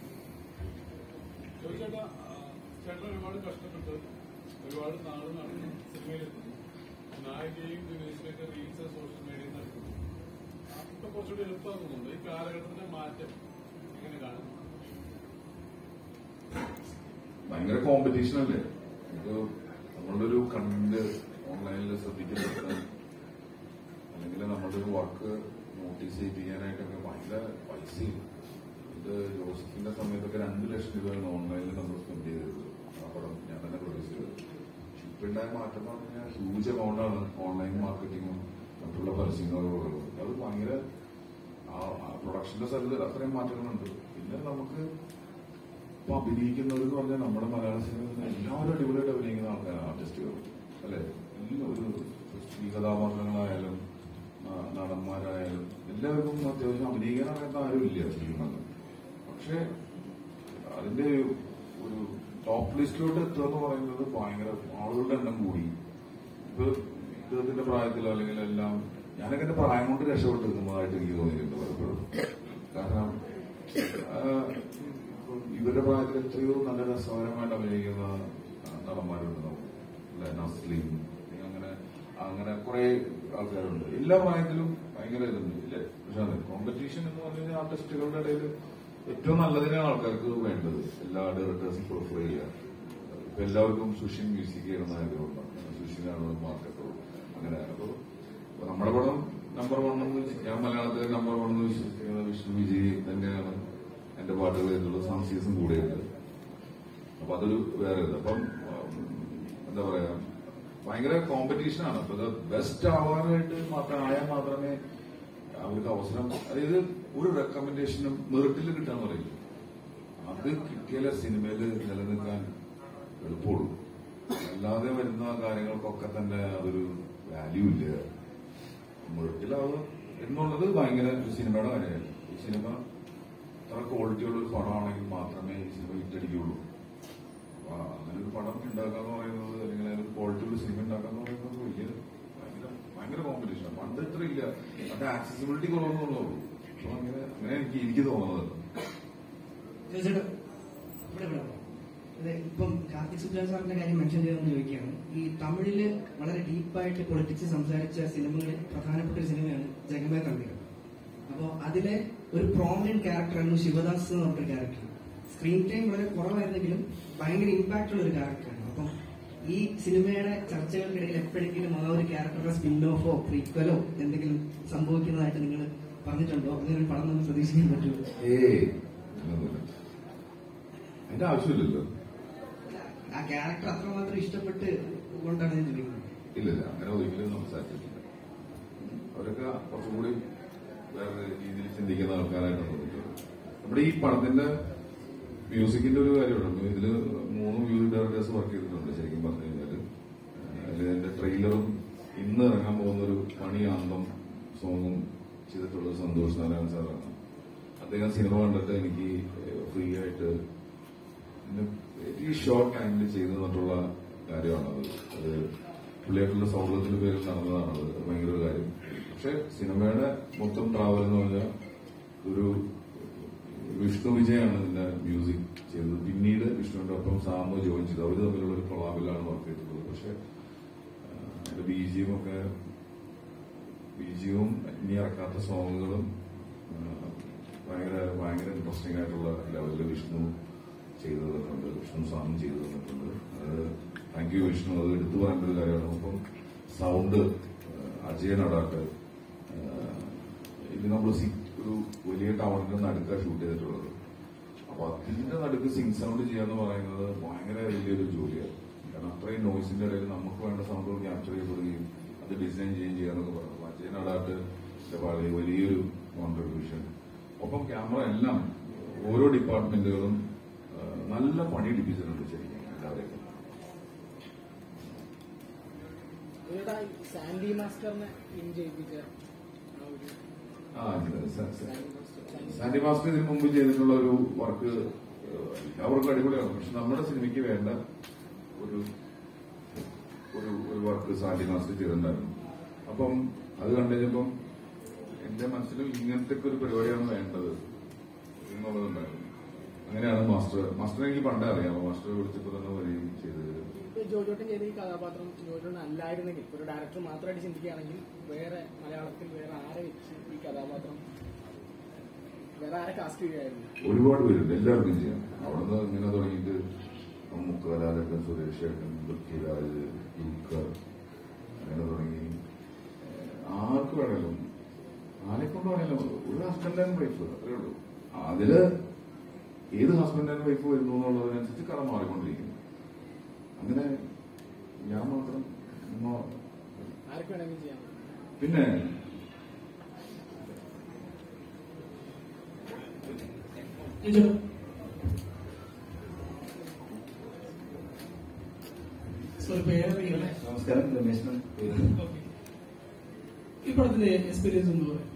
ചേട്ടാ ചേട്ടൻ ഒരുപാട് കഷ്ടപ്പെട്ട് ഒരുപാട് നാള് നടന്ന് സിനിമയിലെത്തുന്നു നായികയും ദിനേശിനെയൊക്കെ റീൽസ് സോഷ്യൽ മീഡിയയിൽ നടക്കുന്നു അപ്പൊ കുറച്ചുകൂടി എളുപ്പമാകുന്നുണ്ട് ഈ കാലഘട്ടത്തിന്റെ മാറ്റം എങ്ങനെ കാണുന്നു ഭയങ്കര കോമ്പറ്റീഷൻ അല്ലേ ഇത് നമ്മളുടെ ഒരു കണ്ടന്റ് ഓൺലൈനിൽ ശ്രദ്ധിക്കപ്പെട്ട അല്ലെങ്കിൽ നമ്മളുടെ ഒരു വർക്ക് നോട്ടീസ് ചെയ്യിപ്പിക്കാനായിട്ടൊക്കെ ഭയങ്കര പൈസയും ഇത് ജോസഫിന്റെ സമയത്തൊക്കെ രണ്ട് ലക്ഷം രൂപയാണ് ഓൺലൈനിൽ നമ്മൾ സ്പെൻഡ് ചെയ്തത് ആ പടം ഞാൻ തന്നെ പ്രൊഡ്യൂസ് ചെയ്തത് ഇപ്പൊ ഉണ്ടായ മാറ്റം എന്ന് പറഞ്ഞാൽ ഹ്യൂജ് എമൗണ്ട് ആണ് ഓൺലൈൻ മാർക്കറ്റിങ്ങും മറ്റുള്ള പരസ്യങ്ങളും ഉള്ളത് അത് ഭയങ്കര പ്രൊഡക്ഷന്റെ സ്ഥലത്ത് അത്രയും മാറ്റങ്ങളുണ്ട് പിന്നെ നമുക്ക് ഇപ്പൊ അഭിനയിക്കുന്നത് എന്ന് പറഞ്ഞാൽ നമ്മുടെ മലയാള സിനിമയിൽ എല്ലാവരും അടിപൊളിയായിട്ട് അഭിനയിക്കുന്ന ആൾക്കാരാണ് ആർട്ടിസ്റ്റുകൾ അല്ലെ എല്ലാം ഒരു സ്ത്രീ കഥാപാത്രങ്ങളായാലും ആ, നടന്മാരായാലും എല്ലാവർക്കും അത്യാവശ്യം അഭിനയിക്കാൻ അറിയാത്ത ആരും ഇല്ല ശരിക്കും പക്ഷെ അതിന്റെ ഒരു- ഒരു ടോപ്പ് ലിസ്റ്റിലോട്ട് എത്തുക എന്ന് പറയുന്നത് ഭയങ്കര ആളുകളുടെ എണ്ണം കൂടി ഇപ്പൊ ഇദ്ദേഹത്തിന്റെ പ്രായത്തിലോ അല്ലെങ്കിൽ എല്ലാം ഞാനൊക്കെ എന്റെ പ്രായം കൊണ്ട് രക്ഷപ്പെട്ട് നിൽക്കുന്നതായിട്ട് എനിക്ക് തോന്നിയിട്ടുണ്ട് പലപ്പോഴും കാരണം ആ, ഇപ്പം ഇവരുടെ പ്രായത്തിൽ എത്രയോ നല്ല രസകരമായിട്ട് അഭിനയിക്കുന്ന ആ, നടന്മാരുണ്ട് നമുക്ക് അല്ലെ നസ്ലിം അങ്ങനെ അങ്ങനെ കുറെ ആൾക്കാരുണ്ട് എല്ലാ പ്രായത്തിലും ഭയങ്കര ഇതുണ്ട് ഇല്ലേ പക്ഷെ അതെ കോമ്പറ്റീഷൻ എന്ന് പറഞ്ഞു കഴിഞ്ഞാൽ ആർട്ടിസ്റ്റുകളുടെ ഇടയിൽ ഏറ്റവും നല്ലതിനാണ് ആൾക്കാർക്ക് വേണ്ടത് എല്ലാ ഡയറക്ടേഴ്സും പ്രിഫർ ചെയ്യുക ഇപ്പൊ എല്ലാവർക്കും സുഷിൻ മ്യൂസിക് ചെയ്യണമെന്നായതുകൊണ്ടാണ് സുഷിനാണ് മാർക്കറ്റുള്ളൂ അങ്ങനെ അപ്പൊ അപ്പൊ നമ്മുടെ പടം നമ്പർ വൺ എന്ന് വെച്ച് ഞാൻ മലയാളത്തിലെ നമ്പർ വൺ എന്ന് വിശ്വസിക്കുന്നത് വിഷ്ണു വിജയ് തന്നെയാണ് എന്റെ പാട്ടുകൾ എന്നുള്ള സംശയം കൂടെയുണ്ട് അപ്പൊ അതൊരു വേറെ ഇത് അപ്പം ഉം, എന്താ പറയാ ഭയങ്കര കോമ്പറ്റീഷൻ ആണ് അപ്പൊ ഇത് ബെസ്റ്റ് ആവാനായിട്ട് മാത്രം ആയാൽ മാത്രമേ അവർക്ക് അവസരം അതായത് ഒരു റെക്കമെൻഡേഷനും മെറിറ്റിൽ കിട്ടാന്ന് പറയും അത് കിട്ടിയാലേ സിനിമയിൽ നിലനിൽക്കാൻ എളുപ്പമുള്ളൂ അല്ലാതെ വരുന്ന കാര്യങ്ങൾക്കൊക്കെ തന്നെ അതൊരു വാല്യൂ ഇല്ല മെറിറ്റിലാവുക എന്നുള്ളത് ഭയങ്കര ഒരു സിനിമയുടെ കാര്യമാണ് ഈ സിനിമ അത്ര ക്വാളിറ്റിയുള്ള ഒരു പടമാണെങ്കിൽ മാത്രമേ ഈ സിനിമ ഹിറ്റടിക്കുള്ളൂ അപ്പൊ അങ്ങനെ ഒരു പടം ഉണ്ടാക്കാന്ന് പറയുന്നത് അല്ലെങ്കിൽ ഒരു ക്വാളിറ്റി ഉള്ള സിനിമ ഉണ്ടാക്കാന്ന് പറയുന്നത് വലിയ ഭയങ്കര ഭയങ്കര കോമ്പറ്റീഷൻ പണ്ട് ഇത്ര ഇല്ല പണ്ട് ആക്സസിബിലിറ്റി കുറവെന്നുള്ളൂ അപ്പൊ അങ്ങനെ അങ്ങനെ എനിക്ക് എനിക്ക് തോന്നുന്നത് ചേട്ടാ ഇവിടെ ഇവിടെ ഇത് ഇപ്പം കാർത്തിക് സുബ്രാജ് സാറിന്റെ കാര്യം മെൻഷൻ ചെയ്തെന്ന് ചോദിക്കുകയാണ് ഈ തമിഴില് വളരെ ഡീപ്പായിട്ട് പൊളിറ്റിക്സ് സംസാരിച്ച സിനിമകളിൽ പ്രധാനപ്പെട്ട ഒരു സിനിമയാണ് ജഗമേ തമ്മിൽ അപ്പോൾ അതിലെ ഒരു പ്രോമിനന്റ് ക്യാരക്ടറായിരുന്നു ശിവദാസ് എന്ന് പറഞ്ഞൊരു ക്യാരക്ടർ സ്ക്രീൻ ടൈം വളരെ കുറവായിരുന്നെങ്കിലും ഭയങ്കര ഇമ്പാക്ട് ഉള്ള ഒരു ക്യാരക്ടറാണ് അപ്പം ഈ സിനിമയുടെ ചർച്ചകൾക്കിടയിൽ എപ്പോഴെങ്കിലും ആ ഒരു ക്യാരക്ടറുടെ സ്പിൻ ഓഫോ പ്രീക്വലോ എന്തെങ്കിലും സംഭവിക്കുന്നതായിട്ട് നിങ്ങൾ പറഞ്ഞിട്ടുണ്ടോ അങ്ങനെ ഒരു പടം നമുക്ക് പ്രതീക്ഷിക്കാൻ പറ്റുമോ ഏയ് അങ്ങനൊന്നുമില്ല. അതിന്റെ ആവശ്യമില്ലല്ലോ ആ ക്യാരക്ടർ അത്രമാത്രം ഇഷ്ടപ്പെട്ട് കൊണ്ടാണ് ഞാൻ ചോദിക്കുന്നത് ഇല്ലില്ല അങ്ങനെ ഒരിക്കലും സംസാരിച്ചിട്ടില്ല അവരൊക്കെ കുറച്ചും കൂടി വേറെ രീതിയിൽ ചിന്തിക്കുന്ന ആൾക്കാരായിട്ടാണ് തോന്നിയിട്ടുള്ളത് നമ്മുടെ ഈ പടത്തിന്റെ മ്യൂസിക്കിന്റെ ഒരു കാര്യമുണ്ട് ഇതില് മൂന്ന് മ്യൂസിക് ഡയറക്ടേഴ്സ് വർക്ക് ചെയ്തിട്ടുണ്ട് ശരിക്കും പറഞ്ഞു കഴിഞ്ഞാല് അതിൽ എന്റെ ട്രെയിലറും ഇന്ന് ഇറങ്ങാൻ പോകുന്ന ഒരു മണി ആന്തം സോങ്ങും ചെയ്തിട്ടുള്ളത് സന്തോഷ് നാരായണൻ സാറാണ് അദ്ദേഹം സിനിമ കണ്ടിട്ട് എനിക്ക് ഫ്രീ ആയിട്ട് വെരി ഷോർട്ട് ടൈമിൽ ചെയ്തു തന്നിട്ടുള്ള കാര്യമാണത് അത് പുള്ളിയായിട്ടുള്ള സൗഹൃദത്തിന്റെ പേരിൽ നടന്നതാണത് അത് ഭയങ്കര ഒരു കാര്യം പക്ഷെ സിനിമയുടെ മൊത്തം ട്രാവൽ എന്ന് പറഞ്ഞാൽ ഒരു വിഷ്ണു വിജയാണ് ഇതിന്റെ മ്യൂസിക് ചെയ്തത് പിന്നീട് വിഷ്ണുവിന്റെ ഒപ്പം സാമു ജോയിൻ ചെയ്തു അവർ തമ്മിലുള്ള ഒരു കൊളാബിലാണ് വർക്ക് ചെയ്തിട്ടുള്ളത് പക്ഷെ അതിന്റെ ബീജിയും ഒക്കെ ബീജിയും ഇനി ഇറക്കാത്ത സോങ്ങുകളും ഭയങ്കര ഭയങ്കര ഇൻട്രസ്റ്റിംഗ് ആയിട്ടുള്ള ലെവലിൽ വിഷ്ണു ചെയ്തു തന്നിട്ടുണ്ട് വിഷ്ണു സാമം ചെയ്തു തന്നിട്ടുണ്ട് അത് താങ്ക് യു വിഷ്ണു അത് എടുത്തു പറയേണ്ട ഒരു കാര്യമാണ് അപ്പം സൗണ്ട് അജയ് നടാട്ട് ഇത് നമ്മൾ ഒരു വലിയ ടൗണിന്റെ നടുക്ക ഷൂട്ട് ചെയ്തിട്ടുള്ളത് അപ്പൊ അതിന്റെ നടുക്ക് സിങ് സൗണ്ട് ചെയ്യാന്ന് പറയുന്നത് ഭയങ്കര വലിയൊരു ജോലിയാണ് കാരണം അത്രയും നോയ്സിന്റെ ഇടയിൽ നമുക്ക് വേണ്ട സൗണ്ടുകൾ ക്യാപ്ചർ ചെയ്യപ്പെടുകയും അത് ഡിസൈൻ ചെയ്യുകയും ചെയ്യാന്നൊക്കെ പറഞ്ഞു അജയ് നടാട്ട് വളരെ വലിയൊരു കോൺട്രിബ്യൂഷൻ ഒപ്പം ക്യാമറ എല്ലാം ഓരോ ഡിപ്പാർട്ട്മെന്റുകളും ആ, നല്ല പണി എടുപ്പിച്ചിട്ടുണ്ട് ശരിക്കും എല്ലാവരെയും ഇവിടെ ഈ സാൻഡി മാസ്റ്ററിനെ ഇൻ ചെയ്യിപ്പിച്ച ആ ഒരു ആ ഇത് സ- സ- സാൻഡി മാസ്റ്റർ ഇതിനു മുമ്പ് ചെയ്തിട്ടുള്ള ഒരു വർക്ക് എല്ലാവർക്കും അടിപൊളിയാണ് പക്ഷെ നമ്മുടെ സിനിമയ്ക്ക് വേണ്ട ഒരു ഒരു ഒരു വർക്ക് സാൻഡി മാസ്റ്റർ ചെയ്തിട്ടുണ്ടായിരുന്നു അപ്പം അത് കണ്ടു കഴിഞ്ഞപ്പം എന്റെ മനസ്സിലും ഇങ്ങനത്തെ ഒക്കെ ഒരു പരിപാടിയാണ് വേണ്ടത് എന്നുള്ളതുണ്ടായിരുന്നു അങ്ങനെയാണ് മാസ്റ്റർ മാസ്റ്റർ എനിക്ക് പണ്ടേ അറിയാം മാസ്റ്റർ വിളിച്ചപ്പോൾ തന്നെ വരികയും ചെയ്തത് ഇപ്പൊ ജോജോട്ടൻ ചെയ്ത ഈ കഥാപാത്രം ജോജോട്ടൻ അല്ലായിരുന്നെങ്കിൽ ഇപ്പൊ ഒരു ഡയറക്ടർ മാത്രമായിട്ട് ചിന്തിക്കുകയാണെങ്കിൽ വേറെ മലയാളത്തിൽ വേറെ ആരെ വെച്ച് ഈ കഥാപാത്രം വേറെ ആരെ കാസ്റ്റ് ചെയ്യുകയായിരുന്നു ഒരുപാട് പേരുണ്ട് എല്ലാവർക്കും ചെയ്യാം അവിടുന്ന് ഇങ്ങനെ തുടങ്ങിയിട്ട് മമ്മൂക്ക ലാലേട്ടൻ സുരേഷ് ഏട്ടൻ പൃഥ്വിരാജ് ദുൽഖർ അങ്ങനെ തുടങ്ങി ഏഹ്, ആർക്ക് വേണമല്ലോ ആരെ കൊണ്ട് വേണമല്ലോ ഒരു ഹസ്ബൻഡ് ആൻഡ് വൈഫ് അത്രേ ഉള്ളൂ അതില് ഏത് ഹസ്ബൻഡ് ആൻഡ് വൈഫ് വരുന്നു എന്നുള്ളതിനനുസരിച്ച് കട മാറിക്കൊണ്ടിരിക്കുന്നു അങ്ങനെ ഞാൻ മാത്രം ഉമ്മ ആർക്ക് വേണമെങ്കിലും ചെയ്യാം പിന്നെ സോറി പേരറിയില്ലേ നമസ്കാരം രമേശ് ഈ പടത്തിന്റെ എക്സ്പീരിയൻസ് ഒന്ന് പറയാം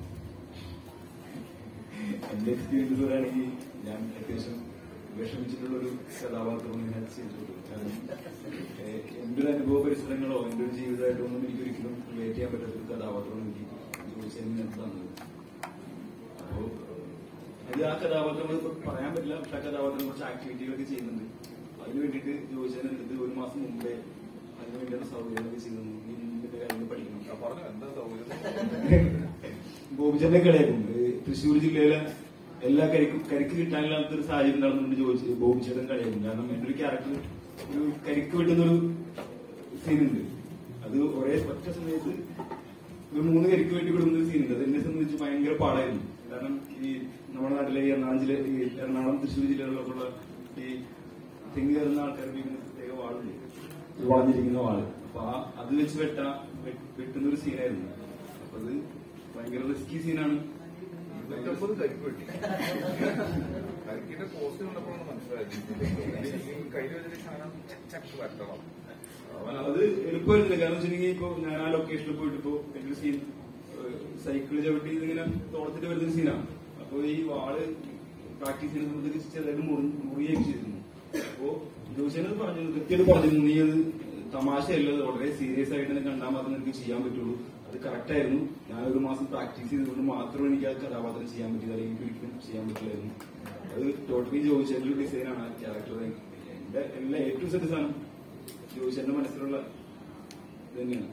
എന്റെ എക്സ്പീരിയൻസ് പറയുകയാണെങ്കിൽ ഞാൻ അത്യാവശ്യം വിഷമിച്ചിട്ടുള്ള ഒരു കഥാപാത്രമാണ് ഞാൻ ചെയ്തിട്ടുള്ളത് കാരണം ഏഹ്, എന്റെ ഒരു അനുഭവ പരിസരങ്ങളോ എന്റെ ഒരു ജീവിതമായിട്ടോ ഒന്നും എനിക്ക് ഒരിക്കലും റിലേറ്റ് ചെയ്യാൻ പറ്റാത്ത ഒരു കഥാപാത്രമാണ് എനിക്ക് ചോദിച്ചതിന് ഞാൻ തന്നത് അപ്പോ അത് ആ കഥാപാത്രം ഇപ്പൊ പറയാൻ പറ്റില്ല പക്ഷെ ആ കഥാപാത്രം കുറച്ച് ആക്ടിവിറ്റികളൊക്കെ ചെയ്യുന്നുണ്ട് അതിന് വേണ്ടിയിട്ട് ചോദിച്ചതിന് എടുത്ത് ഒരു മാസം മുമ്പേ അതിന് വേണ്ടിയാണ് സൗകര്യമൊക്കെ ചെയ്യുന്നത് നീ ഇതിന്റെ കാര്യങ്ങൾ പഠിക്കണം പറഞ്ഞു എന്താ സൗകര്യം ബോബിച്ചന്റെ കളിയാക്കും ഏഹ് തൃശ്ശൂർ ജില്ലയിലെ എല്ലാ കരിക്കും കരിക്ക് കിട്ടാനില്ലാത്ത ഒരു സാഹചര്യം ഉണ്ടാകുന്നുണ്ട് ചോദിച്ചു ബോബിച്ചേട്ടൻ കളിയാക്കും കാരണം എന്റെ ഒരു ക്യാരക്ടർ ഒരു കരിക്ക് വെട്ടുന്നൊരു സീനുണ്ട് അത് ഒരേ ഒറ്റ സമയത്ത് ഒരു മൂന്ന് കരിക്ക് വെട്ടി വിടുന്ന ഒരു സീനുണ്ട് അത് എന്നെ സംബന്ധിച്ച് ഭയങ്കര പാടായിരുന്നു കാരണം ഈ നമ്മുടെ നാട്ടിലെ ഈ എറണാകുളം ജില്ല ഈ എറണാകുളം തൃശ്ശൂർ ജില്ലകളിലൊക്കെ ഉള്ള ഈ തെങ്ങ് കയറുന്ന ആൾക്കാർക്ക് ഇങ്ങനെ പ്രത്യേക വാളുണ്ട് ഒരു വളഞ്ഞിരിക്കുന്ന വാള് അപ്പൊ ആ അത് വെച്ച് വെട്ട വെട്ടുന്ന ഒരു സീനായിരുന്നു അപ്പൊ അത് ഭയങ്കര റിസ്കി സീനാണ് ഇരുന്നൂറ്റമ്പത് കരിക്ക് വെട്ടി കരിക്കിന്റെ പോസ്റ്റ് കണ്ടപ്പോഴാണ് മനസ്സിലായത് കയ്യിൽ വെച്ചിട്ട് സാധനം ചക്ക് വരട്ടണം അത് എളുപ്പമായിരുന്നില്ല കാരണം വെച്ചിട്ടുണ്ടെങ്കിൽ ഇപ്പൊ ഞാൻ ആ ലൊക്കേഷനിൽ പോയിട്ട് ഇപ്പോ എന്റെ ഒരു സീൻ സൈക്കിൾ ചവിട്ടി ഇതിങ്ങനെ തോളത്തിട്ട് വരുന്ന സീനാണ് അപ്പൊ ഈ വാള് പ്രാക്ടീസ് ചെയ്യുന്ന സമയത്ത് ചെറുതായിട്ട് മുറി മുറിയൊക്കെ ചെയ്തിരുന്നു അപ്പോ ജോസിനത് പറഞ്ഞു കൃത്യമായിട്ട് പറഞ്ഞിരുന്നു നീ അത് തമാശയല്ല അത് വളരെ സീരിയസ് ആയിട്ട് തന്നെ കണ്ടാൽ മാത്രമേ എനിക്ക് ചെയ്യാൻ പറ്റുള്ളൂ അത് കറക്റ്റ് ആയിരുന്നു ഞാൻ ഒരു മാസം പ്രാക്ടീസ് ചെയ്തുകൊണ്ട് മാത്രമേ എനിക്ക് ആ കഥാപാത്രം ചെയ്യാൻ പറ്റിയത് അല്ലെങ്കിൽ എനിക്ക് ഒരിക്കലും ചെയ്യാൻ പറ്റില്ലായിരുന്നു അത് ടോട്ടലി ജോയിച്ചേന്റെ ഒരു ഡിസൈനാണ് ആ ക്യാരക്ടർ എന്റെ എല്ലാ ഏറ്റവും സെറ്റ് സാധനം ജോയിച്ചേന്റെ മനസ്സിലുള്ള ഇത് തന്നെയാണ്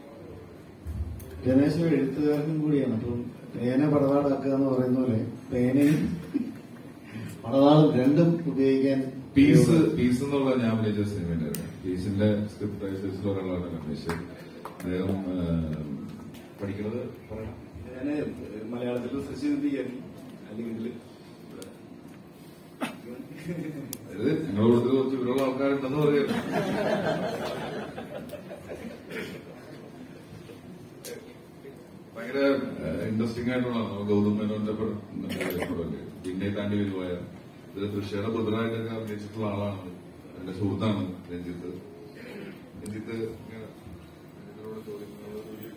രമേശ് ഒരു എഴുത്തുകാരനും കൂടിയാണ് അപ്പം പേന പടവാടാക്കുക എന്ന് പറയുന്ന പോലെ പേനയും പടവാളും രണ്ടും ഉപയോഗിക്കാൻ പീസ് പീസ് എന്നുള്ള ഞാൻ അഭിനയിച്ച സിനിമയുടെ പീസിന്റെ സ്ക്രിപ്റ്റ് റൈറ്റേഴ്സിൽ ഒരാളാണ് രമേശ് അദ്ദേഹം ആ, പഠിക്കുന്നത് പറയണം ഞാൻ മലയാളത്തിൽ റിസർച്ച് ചെയ്തിരിക്കുകയായിരുന്നു അല്ലെങ്കിൽ അതായത് നിങ്ങളുടെ കൂടുതൽ കുറച്ച് വിവരമുള്ള ആൾക്കാരുണ്ടെന്ന് പറയുന്നു ഭയങ്കര ഇൻട്രസ്റ്റിംഗ് ആയിട്ടുള്ള ഗൗതം മേനോന്റെ പടം പടമല്ലേ പിന്നെ താണ്ടി വരുവായ ഇത് തൃശ്ശയുടെ ബ്രദറായിട്ടൊക്കെ അഭിനയിച്ചിട്ടുള്ള ആളാണ് എന്റെ സുഹൃത്താണ് രഞ്ജിത്ത് രഞ്ജിത്ത് ഇങ്ങനെ രഞ്ജിത്തിനോട് ചോദിക്കുന്നത്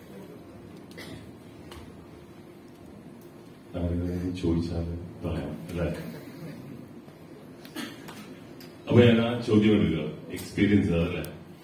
ആരെങ്കിലും ചോദിച്ചാൽ പറയാം അല്ലേ അപ്പൊ ഞാൻ ആ ചോദ്യം എടുക്കുക എക്സ്പീരിയൻസ് അതല്ലേ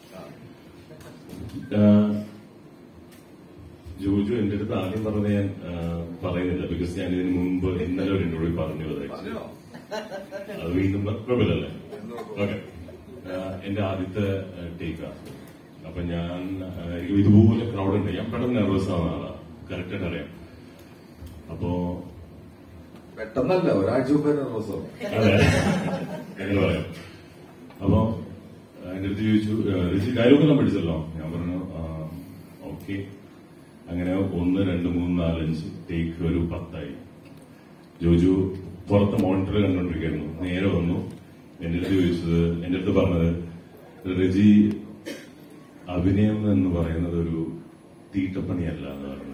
ജോജു എന്റെ അടുത്ത് ആദ്യം പറഞ്ഞത് ഞാൻ ആ, പറയുന്നില്ല ബിക്കോസ് ഞാൻ ഇതിന് മുമ്പ് ഇന്നലെ ഒരു ഇന്റർവ്യൂ പറഞ്ഞു അത് actually. അത് വീണ്ടും കുഴപ്പമില്ലല്ലേ ഓക്കെ എന്റെ ആദ്യത്തെ ടേക്കാണ് അപ്പൊ ഞാൻ ആ, എനിക്ക് ഇതുപോലെ ക്രൗഡ് ഉണ്ട് ഞാൻ പെട്ടെന്ന് നെർവസ് ആവുന്ന ആളാ കറക്റ്റായിട്ട് അറിയാം അപ്പോ പെട്ടെന്നല്ല ഒരാഴ്ച മുമ്പേ ദിവസം അതെ അങ്ങനെ പറയാം അപ്പൊ എന്റെ അടുത്ത് ചോദിച്ചു ഋഷി ഡയലോഗെല്ലാം പഠിച്ചല്ലോ ഞാൻ പറഞ്ഞു ഓക്കെ അങ്ങനെ ഒന്ന് രണ്ട് മൂന്ന് നാലഞ്ച് ടേക്ക് ഒരു പത്തായി ജോജു പുറത്ത് മോണിറ്റർ കണ്ടുകൊണ്ടിരിക്കുകയായിരുന്നു നേരെ വന്നു എന്റെ അടുത്ത് ചോദിച്ചത് എന്റെ അടുത്ത് പറഞ്ഞത് റജി അഭിനയം എന്ന് പറയുന്നത് ഒരു തീട്ടപ്പണിയല്ല എന്ന് പറഞ്ഞത്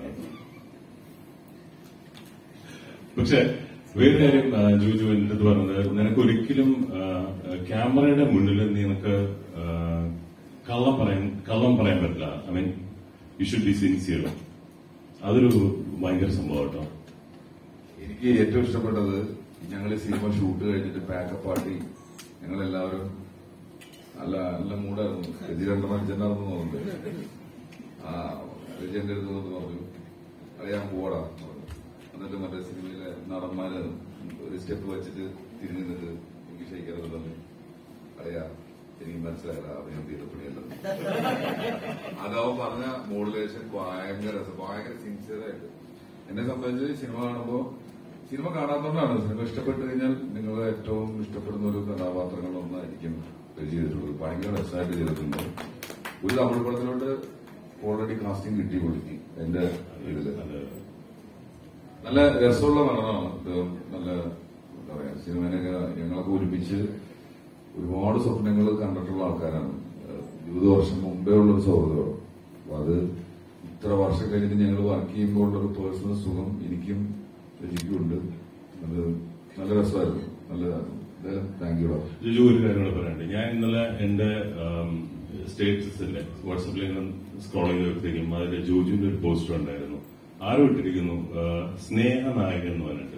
പക്ഷെ വേറെ കാര്യം ആ, ജോജു എന്റെ അടുത്ത് പറഞ്ഞത് നിനക്ക് ഒരിക്കലും ആ, ക്യാമറയുടെ മുന്നിൽ നിനക്ക് ആ, കള്ളം പറയാൻ കള്ളം പറയാൻ പറ്റില്ല I mean you should be sincere അതൊരു ഭയങ്കര സംഭവം കേട്ടോ എനിക്ക് ഏറ്റവും ഇഷ്ടപ്പെട്ടത് ഞങ്ങൾ സിനിമ ഷൂട്ട് കഴിഞ്ഞിട്ട് പാക്കപ്പ് പാർട്ടി ഞങ്ങൾ എല്ലാവരും നല്ല നല്ല മൂടായിരുന്നു രജി രണ്ടെണ്ണം അടിച്ചിട്ടുണ്ടായിരുന്നു തോന്നുന്നുണ്ട് ആ രജി എന്റെ അടുത്ത് വന്ന് പറഞ്ഞു അറിയാൻ പോടാ എന്ന് പറഞ്ഞു. എന്നിട്ട് മറ്റേ സിനിമയിലെ നടന്മാര് ഒരു സ്റ്റെപ്പ് വെച്ചിട്ട് തിരിഞ്ഞു നിന്നിട്ട് എനിക്ക് ക്ഷയിക്കരുത് തന്നെ അറിയാ എനിക്ക് മനസ്സിലായില്ല അഭിനയം തീരപ്പണിയല്ലെന്ന് അതവൻ പറഞ്ഞ മോഡുലേഷൻ ഭയങ്കര രസം ഭയങ്കര സിൻസിയർ ആയിട്ട് എന്നെ സംബന്ധിച്ച് സിനിമ കാണുമ്പോ സിനിമ കാണാത്തതുകൊണ്ടാണ് സിനിമ ഇഷ്ടപ്പെട്ടു കഴിഞ്ഞാൽ നിങ്ങൾ ഏറ്റവും ഇഷ്ടപ്പെടുന്ന ഒരു കഥാപാത്രങ്ങളൊന്നായിരിക്കും ഇത് ചെയ്തിട്ടുള്ളത് ഭയങ്കര രസമായിട്ട് ചെയ്തിട്ടുണ്ട് ഒരു തമിഴ് പടത്തിലോട്ട് ഓൾറെഡി കാസ്റ്റിംഗ് കിട്ടി കൊടുക്കി എന്റെ ഇതില് നല്ല രസമുള്ള നടനാണ് ഇത് നല്ല എന്താ പറയാ സിനിമേനൊക്കെ ഞങ്ങളൊക്കെ ഒരുമിച്ച് ഒരുപാട് സ്വപ്നങ്ങൾ കണ്ടിട്ടുള്ള ആൾക്കാരാണ് ഏഹ് ഇരുപത് വർഷം മുമ്പേ ഉള്ളൊരു സൗഹൃദമാണ് അപ്പൊ അത് ഇത്ര വർഷം കഴിഞ്ഞിട്ട് ഞങ്ങൾ വർക്ക് ചെയ്യുമ്പോൾ ഉള്ളൊരു പേഴ്സണൽ സുഖം എനിക്കും രജിക്കും ഉണ്ട് അത് നല്ല രസമായിരുന്നു നല്ലതായിരുന്നു എന്തായാലും താങ്ക് യു ലിജു ഒരു കാര്യം കൂടെ പറയാനുണ്ട് ഞാൻ ഇന്നലെ എന്റെ സ്റ്റേറ്റസിന്റെ വാട്സപ്പിൽ ഇങ്ങനെ സ്ക്രോൾ ചെയ്തപ്പോഴത്തേക്കും അതിൽ ജോജുവിന്റെ ഒരു പോസ്റ്റർ ഉണ്ടായിരുന്നു ആരും ഇട്ടിരിക്കുന്നു ആ, സ്നേഹനായകൻ എന്ന് പറഞ്ഞിട്ട്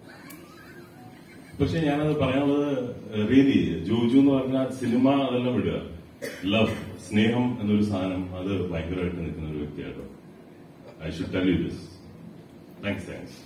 പക്ഷെ ഞാനത് പറയാനുള്ളത് റിയലി ജോജു എന്ന് പറഞ്ഞാൽ സിനിമ അതെല്ലാം വിടുക ലവ് സ്നേഹം എന്നൊരു സാധനം അത് ഭയങ്കരമായിട്ട് നിൽക്കുന്ന ഒരു വ്യക്തിയാട്ടോ I should tell you this thanks thanks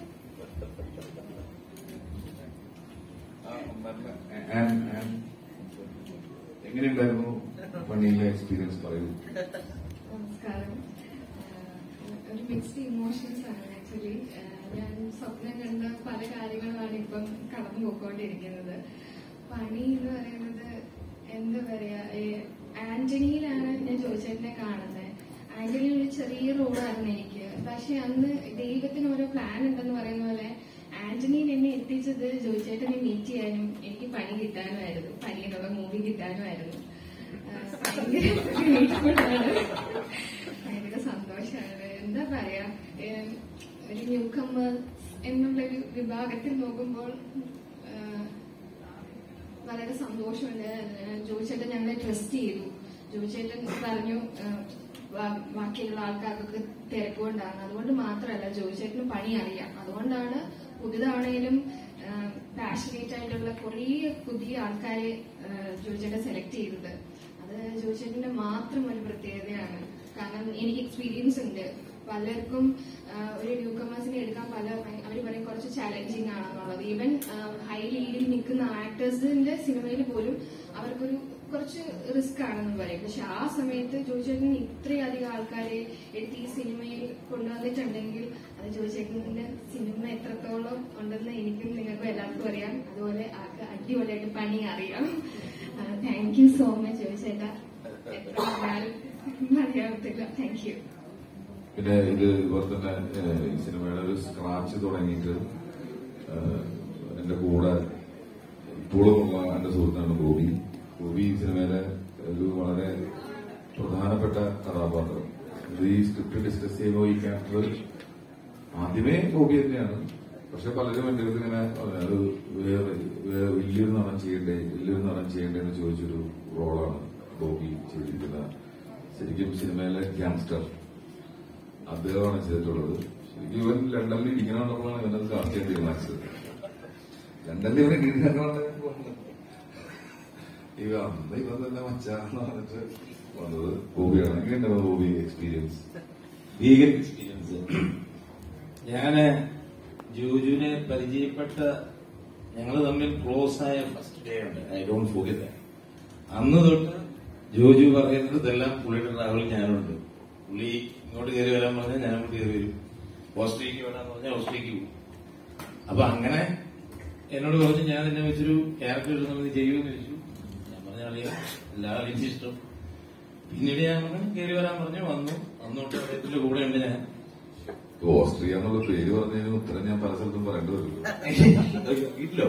എങ്ങനെയുണ്ടായിരുന്നു പണിയിലെ എക്സ്പീരിയൻസ് പറയൂ നമസ്കാരം ആഹ് ഒരു മിക്സ്ഡ് ഇമോഷൻസ് ആണ് ആക്ച്വലി ഞാൻ സ്വപ്നം കണ്ട പല കാര്യങ്ങളുമാണ് ഇപ്പം കടന്നു പോയിക്കൊണ്ടിരിക്കുന്നത് പണി എന്ന് പറയുന്നത് എന്താ പറയാ ഏഹ് ആന്റണിയിലാണ് ഞാൻ ജോയിച്ചേട്ടനെ കാണുന്നത് ആന്റണിയിൽ ഒരു ചെറിയ റോളായിരുന്നു എനിക്ക് പക്ഷെ അന്ന് ദൈവത്തിന് ഓരോ പ്ലാൻ ഉണ്ടെന്ന് പറയുന്ന പോലെ ആന്റണിയിൽ എന്നെ എത്തിച്ചത് ജോയിച്ചേട്ടനെ മീറ്റ് ചെയ്യാനും എനിക്ക് പണി കിട്ടാനുമായിരുന്നു പണി എന്നുള്ള മൂവി കിട്ടാനുമായിരുന്നു ആഹ് ഭയങ്കര grateful ആണ്. ഭയങ്കര സന്തോഷമാണ് എന്താ പറയാ ഏഹ് ഒരു ന്യൂ കമ്മർ എന്നുള്ളൊരു വിഭാഗത്തിൽ നോക്കുമ്പോൾ ആഹ് വളരെ സന്തോഷമുണ്ട് ജോയിച്ചേട്ടൻ ഞങ്ങളെ ട്രസ്റ്റ് ചെയ്തു ജോയിച്ചേട്ടൻ പറഞ്ഞു ആഹ് ബാ- ബാക്കിയുള്ള ആൾക്കാർക്കൊക്കെ തിരക്കുകൊണ്ടാണ് അതുകൊണ്ട് മാത്രമല്ല ജോയിച്ചേട്ടന് പണി അറിയാം അതുകൊണ്ടാണ് പുതുതാണേലും പാഷനേറ്റ് ആയിട്ടുള്ള കുറേ പുതിയ ആൾക്കാരെ ജോയിച്ചേട്ടൻ സെലക്ട് ചെയ്തത് അത് ജോയിച്ചേട്ടന്റെ മാത്രം ഒരു പ്രത്യേകതയാണ് കാരണം എനിക്ക് എക്സ്പീരിയൻസ് ഉണ്ട് പലർക്കും ആ, ഒരു ന്യൂ കമേഴ്സിനെ എടുക്കാൻ പല അവർ പറയും കുറച്ച് ചാലഞ്ചിങ് ആണെന്നുള്ളത് ഈവൻ ഹൈ ലീഡിൽ നിൽക്കുന്ന ആക്ടേഴ്സിന്റെ സിനിമയിൽ പോലും അവർക്കൊരു കുറച്ച് റിസ്ക് ആണെന്ന് പറയും പക്ഷെ ആ സമയത്ത് ജോയിച്ചേട്ടൻ ഇത്രയധികം ആൾക്കാരെ എടുത്ത് ഈ സിനിമയിൽ കൊണ്ടുവന്നിട്ടുണ്ടെങ്കിൽ അത് ജോയിച്ചേട്ടന്റെ സിനിമ എത്രത്തോളം ഉണ്ടെന്ന് എനിക്കും നിങ്ങൾക്കും എല്ലാവർക്കും അറിയാം അതുപോലെ ആൾക്ക് അടിപൊളിയായിട്ട് പണി അറിയാം താങ്ക് യു സോ മച്ച് ജോയിച്ചേട്ടാ എത്ര പറഞ്ഞാലും അറിയാത്തില്ല താങ്ക് യു പിന്നെ ഇത് ഇതുപോലെ തന്നെ ഏഹ്, ഈ സിനിമയുടെ ഒരു സ്ക്രാച്ച് തുടങ്ങിയിട്ട് ഏഹ്, എന്റെ കൂടെ ഇപ്പോഴുമുള്ള എന്റെ സുഹൃത്താണ് ബോബി ബോബി ഈ സിനിമയിലെ ഒരു വളരെ പ്രധാനപ്പെട്ട കഥാപാത്രം ഇത് ഈ സ്ക്രിപ്റ്റ് ഡിസ്കസ് ചെയ്യുമ്പോൾ ഈ ക്യാരക്ടർ ആദ്യമേ ബോബി തന്നെയാണ് പക്ഷെ പലരും എന്റെ അടുത്ത് ഇങ്ങനെ പറഞ്ഞു, അത് വേറെ വേറെ വലിയൊരു നടൻ ചെയ്യണ്ടേ വലിയൊരു നടൻ ചെയ്യണ്ടേ എന്ന് ചോദിച്ചൊരു റോളാണ് ബോബി ചെയ്തിരിക്കുന്നത് ശരിക്കും സിനിമയിലെ ഗ്യാങ്സ്റ്റർ അദ്ദേഹമാണ് ചെയ്തിട്ടുള്ളത് ശരിക്കും ഇവൻ ലണ്ടനിൽ ഇരിക്കണമെന്നുള്ളതാണ് ഇവനത് കാസ്റ്റ് ചെയ്യാൻ തീരുമാനിച്ചത് ലണ്ടനിൽ ഇവനെ ഇരിക്കണമെന്ന് ഇവ അന്ന് ഇവൻ തന്നെ മച്ചാന്ന് പറഞ്ഞിട്ട് വന്നത് ബോബിയാണ് എങ്ങനെയുണ്ടാവും ബോബി എക്സ്പീരിയൻസ് ഭീകര എക്സ്പീരിയൻസ് ഞാന് ജോജുവിനെ പരിചയപ്പെട്ട ഞങ്ങൾ തമ്മിൽ ക്ലോസ് ആയ ഫസ്റ്റ് ഡേ ഉണ്ട് ഐ ഡോണ്ട് ഫോർഗെറ്റ് അന്ന് തൊട്ട് ജോജു പറയുന്നതെല്ലാം പുള്ളിയുടെ ട്രാവൽ ഞാനുണ്ട് പുള്ളി ഇങ്ങോട്ട് കയറി വരാൻ പറഞ്ഞാൽ ഞാൻ അങ്ങോട്ട് കയറി വരും ഓസ്ട്രേലിയക്ക് വരാൻ പറഞ്ഞാൽ ഓസ്ട്രേലിയക്ക് പോകും അപ്പൊ അങ്ങനെ എന്നോട് പറഞ്ഞു ഞാൻ നിന്നെ വെച്ചൊരു ക്യാരക്ടർ എഴുതുന്നത് നീ ചെയ്യുമെന്ന് ചോദിച്ചു ഞാൻ പറഞ്ഞ അറിയാം എല്ലാ കളിയും ഇഷ്ടം പിന്നീട് ഞാൻ പറഞ്ഞു കയറി വരാൻ പറഞ്ഞു വന്നു അന്നോട്ട് അദ്ദേഹത്തിന്റെ കൂടെ ഉണ്ട് ഞാൻ ഓസ്ട്രിയ എന്നുള്ള പേര് പറഞ്ഞതിന് ഉത്തരം ഞാൻ പല സ്ഥലത്തും പറയേണ്ടി വരും വീട്ടിലോ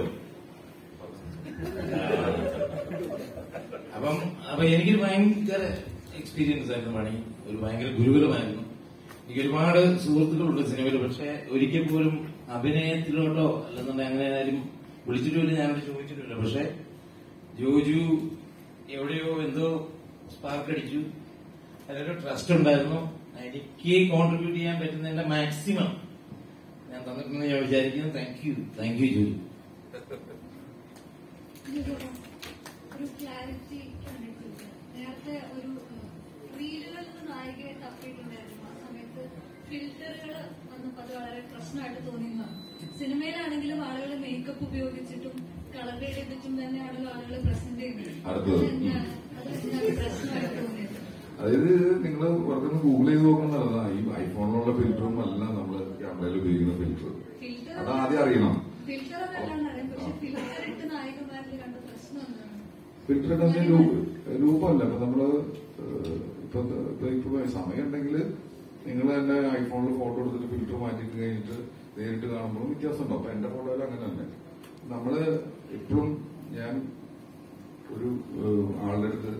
അപ്പം അപ്പൊ എനിക്കൊരു ഭയങ്കര എക്സ്പീരിയൻസ് ആയിരുന്നു പണി ഒരു ഭയങ്കര ഗുരുകുലമായിരുന്നു എനിക്ക് ഒരുപാട് സുഹൃത്തുക്കളുണ്ട് സിനിമയിൽ പക്ഷെ ഒരിക്കൽ പോലും അഭിനയത്തിലോട്ടോ അല്ലെന്നുണ്ടെങ്കിൽ അങ്ങനെ ആരും വിളിച്ചിട്ടുമില്ല ഞാനോട് ചോദിച്ചിട്ടില്ല പക്ഷെ ജോജു എവിടെയോ എന്തോ സ്പാർക്ക് അടിച്ചു അതിലൊരു ട്രസ്റ്റ് ഉണ്ടായിരുന്നു എനിക്ക് കോൺട്രിബ്യൂട്ട് ചെയ്യാൻ പറ്റുന്നതിന്റെ മാക്സിമം ഞാൻ തന്നിട്ടുണ്ടെന്ന് ഞാൻ വിചാരിക്കുന്നു thank you thank you Joju ഒരു ക്ലാരിറ്റി നേരത്തെ ഒരു റീലുകളിൽ നിന്ന് നായികയെ തപ്പിയിട്ടുണ്ടായിരുന്നു ആ സമയത്ത് ഫിൽറ്ററുകൾ വന്നപ്പോൾ അത് വളരെ പ്രശ്നമായിട്ട് തോന്നിയതാണ് സിനിമയിലാണെങ്കിലും ആളുകൾ മേക്കപ്പ് ഉപയോഗിച്ചിട്ടും കളർ ഗ്രേഡ് ചെയ്തിട്ടും തന്നെയാണല്ലോ ആളുകൾ പ്രസന്റ് ചെയ്യുന്നത് അടുത്തത്. അതെന്താണ് അത് എന്താണ് പ്രശ്നമായിട്ട് തോന്നിയത് അതായത് നിങ്ങൾ വെറുതെ ഒന്ന് ഗൂഗിൾ ചെയ്ത് നോക്കണം നല്ലതാണ് ഈ ഐഫോണിലുള്ള ഫിൽറ്ററും അല്ല നമ്മൾ ക്യാമറയിൽ ഉപയോഗിക്കുന്ന ഫിൽറ്റർ ഫിൽറ്റർ അത് ആദ്യം അറിയണം ഫിൽറ്റർ അതെല്ലാം അറിയാം പക്ഷെ ഫിൽറ്റർ ഇട്ട് നായകന്മാരിൽ കണ്ട പ്രശ്നം എന്താണ് ഫിൽറ്റർ ഇടുന്ന രൂപ- രൂപമല്ല ഇപ്പൊ നമ്മള് ഏഹ്, ഇപ്പൊ ഇപ്പൊ ഇപ്പൊ സമയം ഉണ്ടെങ്കിൽ നിങ്ങൾ തന്നെ ഐഫോണിൽ ഫോട്ടോ എടുത്തിട്ട് ഫിൽറ്റർ മാറ്റിയിട്ട് കഴിഞ്ഞിട്ട് നേരിട്ട് കാണുമ്പോൾ വ്യത്യാസമുണ്ടോ അപ്പൊ എന്റെ ഫോട്ടോയിൽ അങ്ങനെ തന്നെ നമ്മള് എപ്പോഴും ഞാൻ ഒരു ഏഹ്, ആളുടെ അടുത്ത്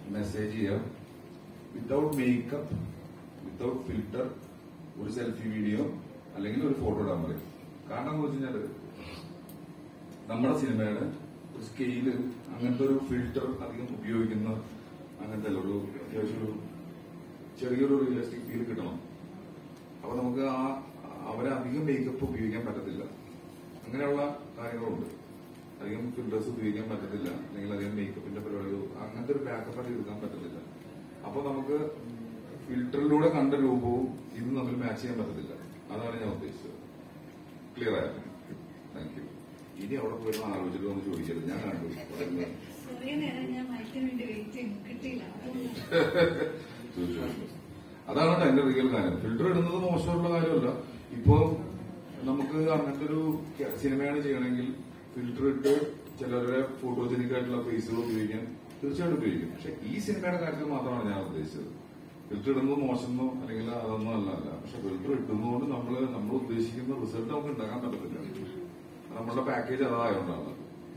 മെസ്സേജ് ചെയ്യാം വിത്തൗട്ട് മേക്കപ്പ് വിത്തൗട്ട് ഫിൽറ്റർ ഒരു സെൽഫി വീഡിയോ അല്ലെങ്കിൽ ഒരു ഫോട്ടോ ഇടാൻ പറയും കാരണം എന്ന് വെച്ച് കഴിഞ്ഞാല് നമ്മുടെ സിനിമയുടെ ഒരു സ്കെയില് അങ്ങനത്തെ ഒരു ഫിൽറ്റർ അധികം ഉപയോഗിക്കുന്ന അങ്ങനത്തെ അല്ല ഒരു അത്യാവശ്യം ഒരു ചെറിയൊരു റിയലിസ്റ്റിക് ഫീൽ കിട്ടണം അപ്പൊ നമുക്ക് ആ അവരെ അധികം മേക്കപ്പ് ഉപയോഗിക്കാൻ പറ്റത്തില്ല അങ്ങനെയുള്ള കാര്യങ്ങളുണ്ട് അധികം ഫിൽറ്റേഴ്സ് ഉപയോഗിക്കാൻ പറ്റത്തില്ല അല്ലെങ്കിൽ അധികം മേക്കപ്പിന്റെ പരിപാടികൾ അങ്ങനത്തെ ഒരു ബാക്കപ്പ് ആയിട്ട് എടുക്കാൻ പറ്റത്തില്ല അപ്പൊ നമുക്ക് ഫിൽറ്ററിലൂടെ കണ്ട രൂപവും ഇതും തമ്മിൽ മാച്ച് ചെയ്യാൻ പറ്റത്തില്ല അതാണ് ഞാൻ ഉദ്ദേശിച്ചത് ക്ലിയർ ആയിരുന്നു താങ്ക് യു ഇനി അവിടെ പോയി ആലോചിച്ചിട്ട് ഒന്ന് ചോദിക്കരുത് ഞാൻ കണ്ടു പറയുന്നത്. കുറേ നേരം ഞാൻ മയക്കിന് വേണ്ടി വെയിറ്റ് ചെയ്യും കിട്ടിയില്ല അതുകൊണ്ട് തീർച്ചയായിട്ടും അതാണ് കേട്ടോ എന്റെ റിയൽ കാര്യം ഫിൽറ്റർ ഇടുന്നത് മോശമുള്ള കാര്യമല്ല ഇപ്പോ നമുക്ക് അങ്ങനത്തെ ഒരു ക- സിനിമയാണ് ചെയ്യണമെങ്കിൽ ഫിൽറ്റർ ഇട്ട് ചിലരുടെ ഫോട്ടോജനിക് ആയിട്ടുള്ള ഫേസുകൾ ഉപയോഗിക്കാൻ തീർച്ചയായിട്ടും ഉപയോഗിക്കും പക്ഷെ ഈ സിനിമയുടെ കാര്യത്തിൽ മാത്രമാണ് ഞാൻ ഉദ്ദേശിച്ചത് ഫിൽറ്റർ ഇടുന്നത് മോശമെന്നോ അല്ലെങ്കിൽ അതൊന്നും അല്ല അല്ല പക്ഷെ ഫിൽറ്റർ ഇടുന്നതുകൊണ്ട് നമ്മൾ നമ്മൾ ഉദ്ദേശിക്കുന്ന റിസൾട്ട് നമുക്ക് ഉണ്ടാക്കാൻ പറ്റത്തില്ല നമ്മളുടെ പാക്കേജ് അതായതുകൊണ്ടാണ്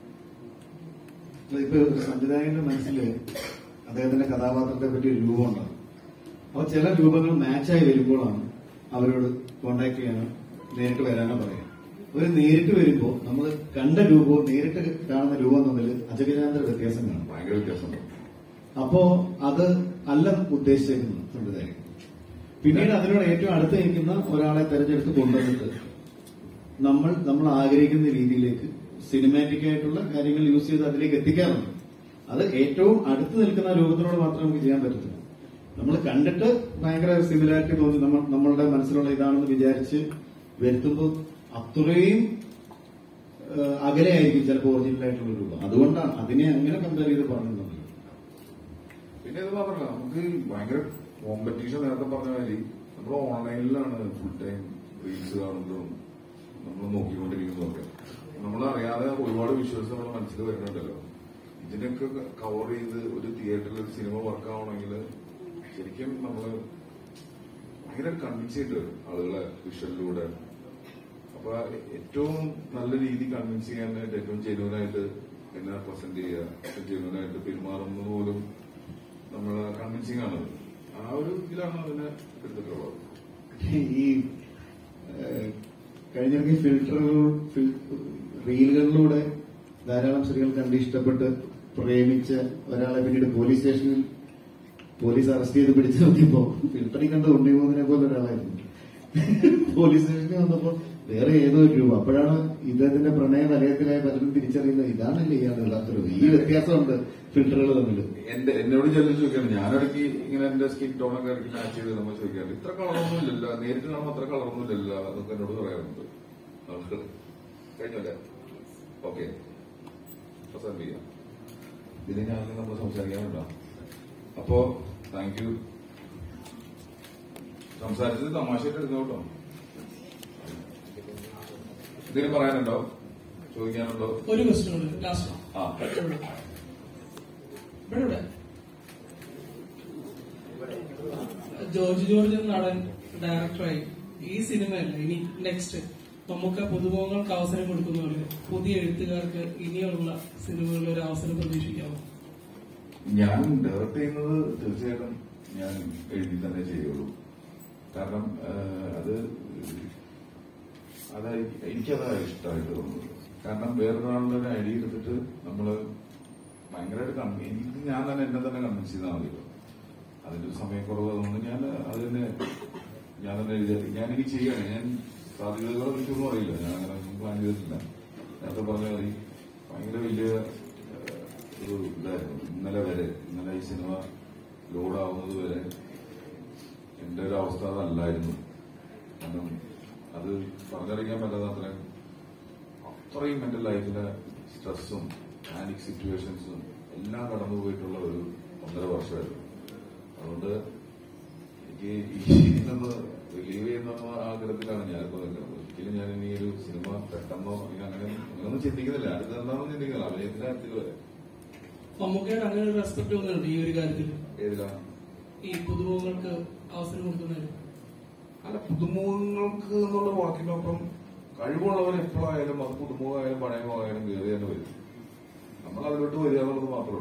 ഇപ്പൊ ഒരു സംവിധായകന്റെ മനസ്സിൽ അദ്ദേഹത്തിന്റെ കഥാപാത്രത്തെ പറ്റി ഒരു രൂപമുണ്ടാവും അപ്പൊ ചില രൂപങ്ങൾ മാച്ചായി വരുമ്പോഴാണ് അവരോട് കോണ്ടാക്ട് ചെയ്യാനോ നേരിട്ട് വരാനോ പറയാം ഒരു നേരിട്ട് വരുമ്പോ നമ്മൾ കണ്ട രൂപവും നേരിട്ട് കാണുന്ന രൂപം തമ്മിൽ അജഗജാന്തര വ്യത്യാസം കാണും ഭയങ്കര വ്യത്യാസമുണ്ട് അപ്പോ അത് അല്ല ഉദ്ദേശിച്ചേക്കുന്നത് സംവിധായകൻ പിന്നീട് അതിനോട് ഏറ്റവും അടുത്ത് നിൽക്കുന്ന ഒരാളെ തെരഞ്ഞെടുത്ത് കൊണ്ടുവന്നിട്ട് നമ്മൾ നമ്മൾ ആഗ്രഹിക്കുന്ന രീതിയിലേക്ക് സിനിമാറ്റിക് ആയിട്ടുള്ള കാര്യങ്ങൾ യൂസ് ചെയ്ത് അതിലേക്ക് എത്തിക്കാറുണ്ട് അത് ഏറ്റവും അടുത്ത് നിൽക്കുന്ന രൂപത്തിനോട് മാത്രമേ നമുക്ക് ചെയ്യാൻ പറ്റത്തില്ല നമ്മൾ കണ്ടിട്ട് ഭയങ്കര സിമിലാരിറ്റി തോന്നി നമ്മൾ നമ്മളുടെ മനസ്സിലുള്ള ഇതാണെന്ന് വിചാരിച്ച് വരുത്തുമ്പോൾ അത്രയും ഏഹ്, അകലെയായിരിക്കും ചിലപ്പോൾ ഒറിജിനൽ ആയിട്ടുള്ള രൂപം അതുകൊണ്ടാണ് അതിനെ അങ്ങനെ കമ്പയർ ചെയ്ത് പറഞ്ഞിട്ടുള്ളത് പിന്നെ ഇത് മാത്രമല്ല നമുക്ക് ഭയങ്കര കോമ്പറ്റീഷൻ നേരത്തെ പറഞ്ഞ മാതിരി നമ്മൾ ഓൺലൈനിലാണ് ഫുൾ ടൈം റീൽസ് കാണുന്നതും നമ്മൾ നോക്കിക്കൊണ്ടിരിക്കുന്നതൊക്കെ നമ്മൾ അറിയാതെ ഒരുപാട് വിഷ്വൽസ് നമ്മുടെ മനസ്സിൽ വരുന്നുണ്ടല്ലോ ഇതിനൊക്കെ കവർ ചെയ്ത് ഒരു തിയേറ്ററിൽ ഒരു സിനിമ വർക്ക് ആവണമെങ്കിൽ ശരിക്കും നമ്മൾ ഭയങ്കര കൺവിൻസ് ചെയ്തിട്ട് വരും ആളുകളെ വിഷ്വലിലൂടെ അപ്പൊ ഏറ്റവും നല്ല രീതി കൺവിൻസ് ചെയ്യാനായിട്ട് ഏറ്റവും ജെനുവനായിട്ട് എന്നെ പ്രസന്റ് ചെയ്യുക ഏറ്റവും ജെനുവനായിട്ട് പെരുമാറുന്നത് പോലും നമ്മൾ കൺവിൻസിങ് ആണ് ആ ഒരു ഇതിലാണ് അതിനെ എടുത്തിട്ടുള്ളത് ഈ ഏഹ്, കഴിഞ്ഞിടയ്ക്ക് ഫിൽറ്ററുകൾ റീലുകളിലൂടെ ധാരാളം സ്ത്രീകൾ കണ്ട് ഇഷ്ടപ്പെട്ട് പ്രേമിച്ച് ഒരാളെ പിന്നീട് പോലീസ് സ്റ്റേഷനിൽ പോലീസ് അറസ്റ്റ് ചെയ്ത് പിടിച്ചു നോക്കിയപ്പോ ഫിൽറ്ററിൽ കണ്ട ഉണ്ണിമോഹനെ പോലെ ഒരാളായിരുന്നു പോലീസ് സ്റ്റേഷനിൽ വന്നപ്പോ വേറെ ഏതോ ഒരു രൂപ അപ്പോഴാണ് ഇദ്ദേഹത്തിന്റെ പ്രണയ വലയത്തിലായ പലരും തിരിച്ചറിയുന്നത് ഇതാണല്ലേ ഇയാൾ ഇല്ലാത്തൊരു ഈ വ്യത്യാസമുണ്ട് ഫിൽറ്ററുകൾ തമ്മിൽ എന്റെ എന്നോട് ചെല്ലു ചോദിക്കാണ് ഞാനിടയ്ക്ക് ഇങ്ങനെ എന്റെ സ്കിൻ ടോൺ ഒക്കെ ഇടയ്ക്ക് മാച്ച് ചെയ്ത് നമ്മൾ ചോദിക്കാറുണ്ട് ഇത്ര കളറൊന്നും ഇല്ലല്ലോ നേരിട്ട് കാണുമ്പോൾ അത്ര കളറൊന്നും ഇല്ലല്ലോ എന്നൊക്കെ എന്നോട് പറയാറുണ്ട് ആളുകൾ കഴിഞ്ഞല്ലേ ഓക്കെ പ്രസന്റ് ചെയ്യാം ഇതിന് ഞാൻ നമ്മൾ സംസാരിക്കാനുണ്ടോ അപ്പോ താങ്ക് യു സംസാരിച്ചത് തമാശയായിട്ട് എടുക്കാം കേട്ടോ എന്തെങ്കിലും പറയാനുണ്ടോ ചോദിക്കാനുണ്ടോ ഒരു ക്വസ്റ്റ്യൻ ഉണ്ട് ലാസ്റ്റ് ആ ഇവിടെ ഇവിടെ ജോർജ് ജോർജ് എന്ന നടൻ ഡയറക്ടറായി ഈ സിനിമയല്ല ഇനി നെക്സ്റ്റ് നമുക്ക് പുതുമുഖങ്ങൾക്ക് അവസരം കൊടുക്കുന്ന പോലെ പുതിയ എഴുത്തുകാർക്ക് ഇനിയുള്ള സിനിമകളിൽ ഒരു അവസരം പ്രതീക്ഷിക്കാമോ ഞാൻ ഡയറക്ട് ചെയ്യുന്നത് തീർച്ചയായിട്ടും ഞാൻ എഴുതി തന്നെ ചെയ്യുള്ളൂ കാരണം ആഹ്, അത് അതാ എനിക്കതാ ഇഷ്ടമായിട്ട് തോന്നുന്നത് കാരണം വേറൊരാളുടെ ഒരു ഐഡിയ എടുത്തിട്ട് നമ്മള് ഭയങ്കരമായിട്ട് കൺവി- എനിക്ക് ഞാൻ തന്നെ എന്നെ തന്നെ കൺവിൻസ് ചെയ്താൽ മതിയല്ലോ അതിന്റെ ഒരു സമയക്കുറവ് അതുകൊണ്ട് ഞാൻ അത് തന്നെ ഞാൻ തന്നെ എഴുതി ഞാൻ എനിക്ക് ചെയ്യാണ് ഞാൻ സാധ്യതകൾ എനിക്കൊന്നും അറിയില്ല ഞാൻ അങ്ങനെ ഒന്നും പ്ലാൻ ചെയ്തിട്ടില്ല നേരത്തെ പറഞ്ഞ മതി ഭയങ്കര വലിയ ഏഹ്, ഒരു ഇതായിരുന്നു ഇന്നലെ വരെ ഇന്നലെ ഈ സിനിമ ലോഡാവുന്നത് വരെ എന്റെ ഒരു അവസ്ഥ അതല്ലായിരുന്നു കാരണം അത് പറഞ്ഞറിയിക്കാൻ പറ്റാത്ത അത്രയും അത്രയും എന്റെ ലൈഫിലെ സ്ട്രെസ്സും പാനിക് സിറ്റുവേഷൻസും എല്ലാം കടന്നു പോയിട്ടുള്ള ഒരു ഒന്നര വർഷമായിരുന്നു അതുകൊണ്ട് എനിക്ക് ഈ നിന്ന് റിലീവ് ചെയ്യുന്ന ആഗ്രഹത്തിലാണ് ഞാനിപ്പോ നിൽക്കുന്നത് ഒരിക്കലും ഞാൻ ഇനി ഒരു സിനിമ പെട്ടെന്നോ അല്ലെങ്കിൽ അങ്ങനെ അങ്ങനെയൊന്നും ചിന്തിക്കുന്നില്ല അടുത്ത് എന്താണെന്ന് ചിന്തിക്കുന്നില്ല അഭിനയത്തിന്റെ കാര്യത്തിൽ വരെ മമ്മൂക്കയുടെ അങ്ങനെ ഒരു റെസ്പെക്ട് വന്നിട്ടുണ്ട് ഈ ഒരു കാര്യത്തിൽ ഏതിലാണ് ഈ പുതുമുഖങ്ങൾക്ക് അവസരം കൊടുക്കുന്നതിൽ അല്ല പുതുമുഖങ്ങൾക്ക് എന്നുള്ള വാക്കിനൊപ്പം കഴിവുള്ളവർ എപ്പോഴായാലും അത് പുതുമുഖമായാലും പഴയമായാലും കയറി തന്നെ വരും നമ്മൾ അതിലോട്ട് വരിക എന്നുള്ളത് മാത്രമേ ഉള്ളൂ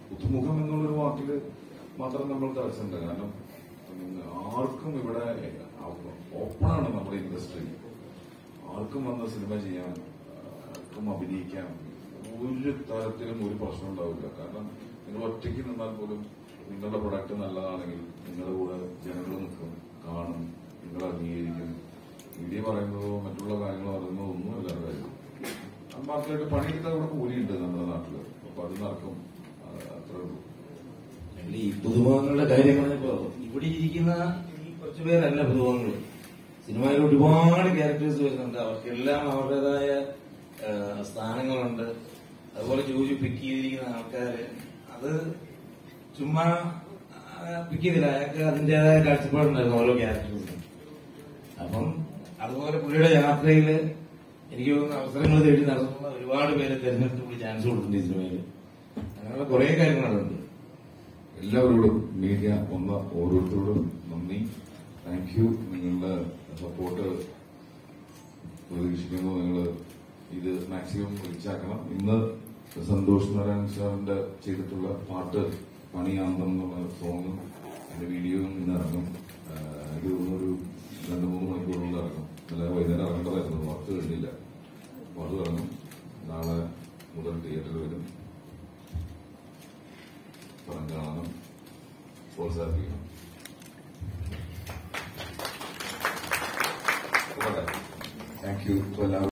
പുതുമുഖം എന്നുള്ളൊരു വാക്കിൽ മാത്രം നമ്മൾ തടസ്സമുണ്ട് കാരണം ഉം, ആർക്കും ഇവിടെ ഓപ്പണാണ് നമ്മുടെ ഇൻഡസ്ട്രി ആർക്കും വന്ന് സിനിമ ചെയ്യാൻ ആർക്കും അഭിനയിക്കാൻ ഒരു തരത്തിലും ഒരു പ്രശ്നം ഉണ്ടാവില്ല കാരണം നിങ്ങൾ ഒറ്റയ്ക്ക് നിന്നാൽ പോലും നിങ്ങളുടെ പ്രൊഡക്റ്റ് നല്ലതാണെങ്കിൽ നിങ്ങളുടെ കൂടെ ജനങ്ങൾ നിൽക്കും കാണും നിങ്ങൾ അംഗീകരിക്കും മീഡിയ പറയുന്നതോ മറ്റുള്ള കാര്യങ്ങളോ പറയുന്നതോ ഒന്നുമല്ല കാര്യം മാർക്കറ്റായിട്ട് പണിയെടുക്കാൻ ഇവിടെ കൂലിയുണ്ട് നമ്മുടെ നാട്ടില് അപ്പൊ അത് നടക്കും അത് അത്രേ ഉള്ളൂ ഈ പുതുമുഖങ്ങളുടെ കാര്യങ്ങൾ ഇപ്പോ ഇവിടെ ഇരിക്കുന്ന ഈ കുറച്ചു പേരല്ല പുതുമുഖങ്ങൾ സിനിമയിൽ ഒരുപാട് ക്യാരക്ടേഴ്സ് വരുന്നുണ്ട് അവർക്കെല്ലാം അവരുടേതായ ആ, സ്ഥാനങ്ങളുണ്ട് അതുപോലെ ജോലി പിക്ക് ചെയ്തിരിക്കുന്ന ആൾക്കാര് അത് ചുമ്മാ പിക്ക് ചെയ്തില്ല അയാൾക്ക് അതിന്റേതായ കാഴ്ചപ്പാടുണ്ടായിരുന്നു ഓരോ ക്യാരക്ടേഴ്സിനും അപ്പം അതുപോലെ പുള്ളിയുടെ യാത്രയിൽ എനിക്ക് തോന്നുന്ന അവസരങ്ങൾ തേടി നടത്തുന്ന ഒരുപാട് പേരെ തെരഞ്ഞെടുത്ത് പുള്ളി ചാൻസ് കൊടുത്തിട്ടുണ്ട് ഈ സിനിമയിൽ അങ്ങനെയുള്ള കുറെ കാര്യങ്ങളുണ്ട് എല്ലാവരോടും മീഡിയ വന്ന ഓരോരുത്തരോടും നന്ദി താങ്ക് യു നിങ്ങളുടെ സപ്പോർട്ട് പ്രതീക്ഷിക്കുന്നു നിങ്ങൾ ഇത് മാക്സിമം വിളിച്ചാക്കണം ഇന്ന് സന്തോഷ് നാരായൺ സാറിന്റെ ചെയ്തിട്ടുള്ള പാട്ട് പണിയാന്തം എന്നുള്ള സോങ്ങും അതിന്റെ വീഡിയോയും ഇന്ന് ഇറങ്ങും ആഹ് എനിക്ക് തോന്നുന്നു ഒരു രണ്ട് മൂന്ന് മണിക്കൂറുകളിൽ ഇറങ്ങും ഇന്നലെ വൈകുന്നേരം ഇറങ്ങേണ്ടതായിരുന്നു വർക്ക് കഴിഞ്ഞില്ല അപ്പൊ അത് ഇറങ്ങും നാളെ മുതൽ തിയേറ്ററിൽ വരും പടം കാണണം പ്രോത്സാഹിപ്പിക്കണം താങ്ക് യു എല്ലാവരും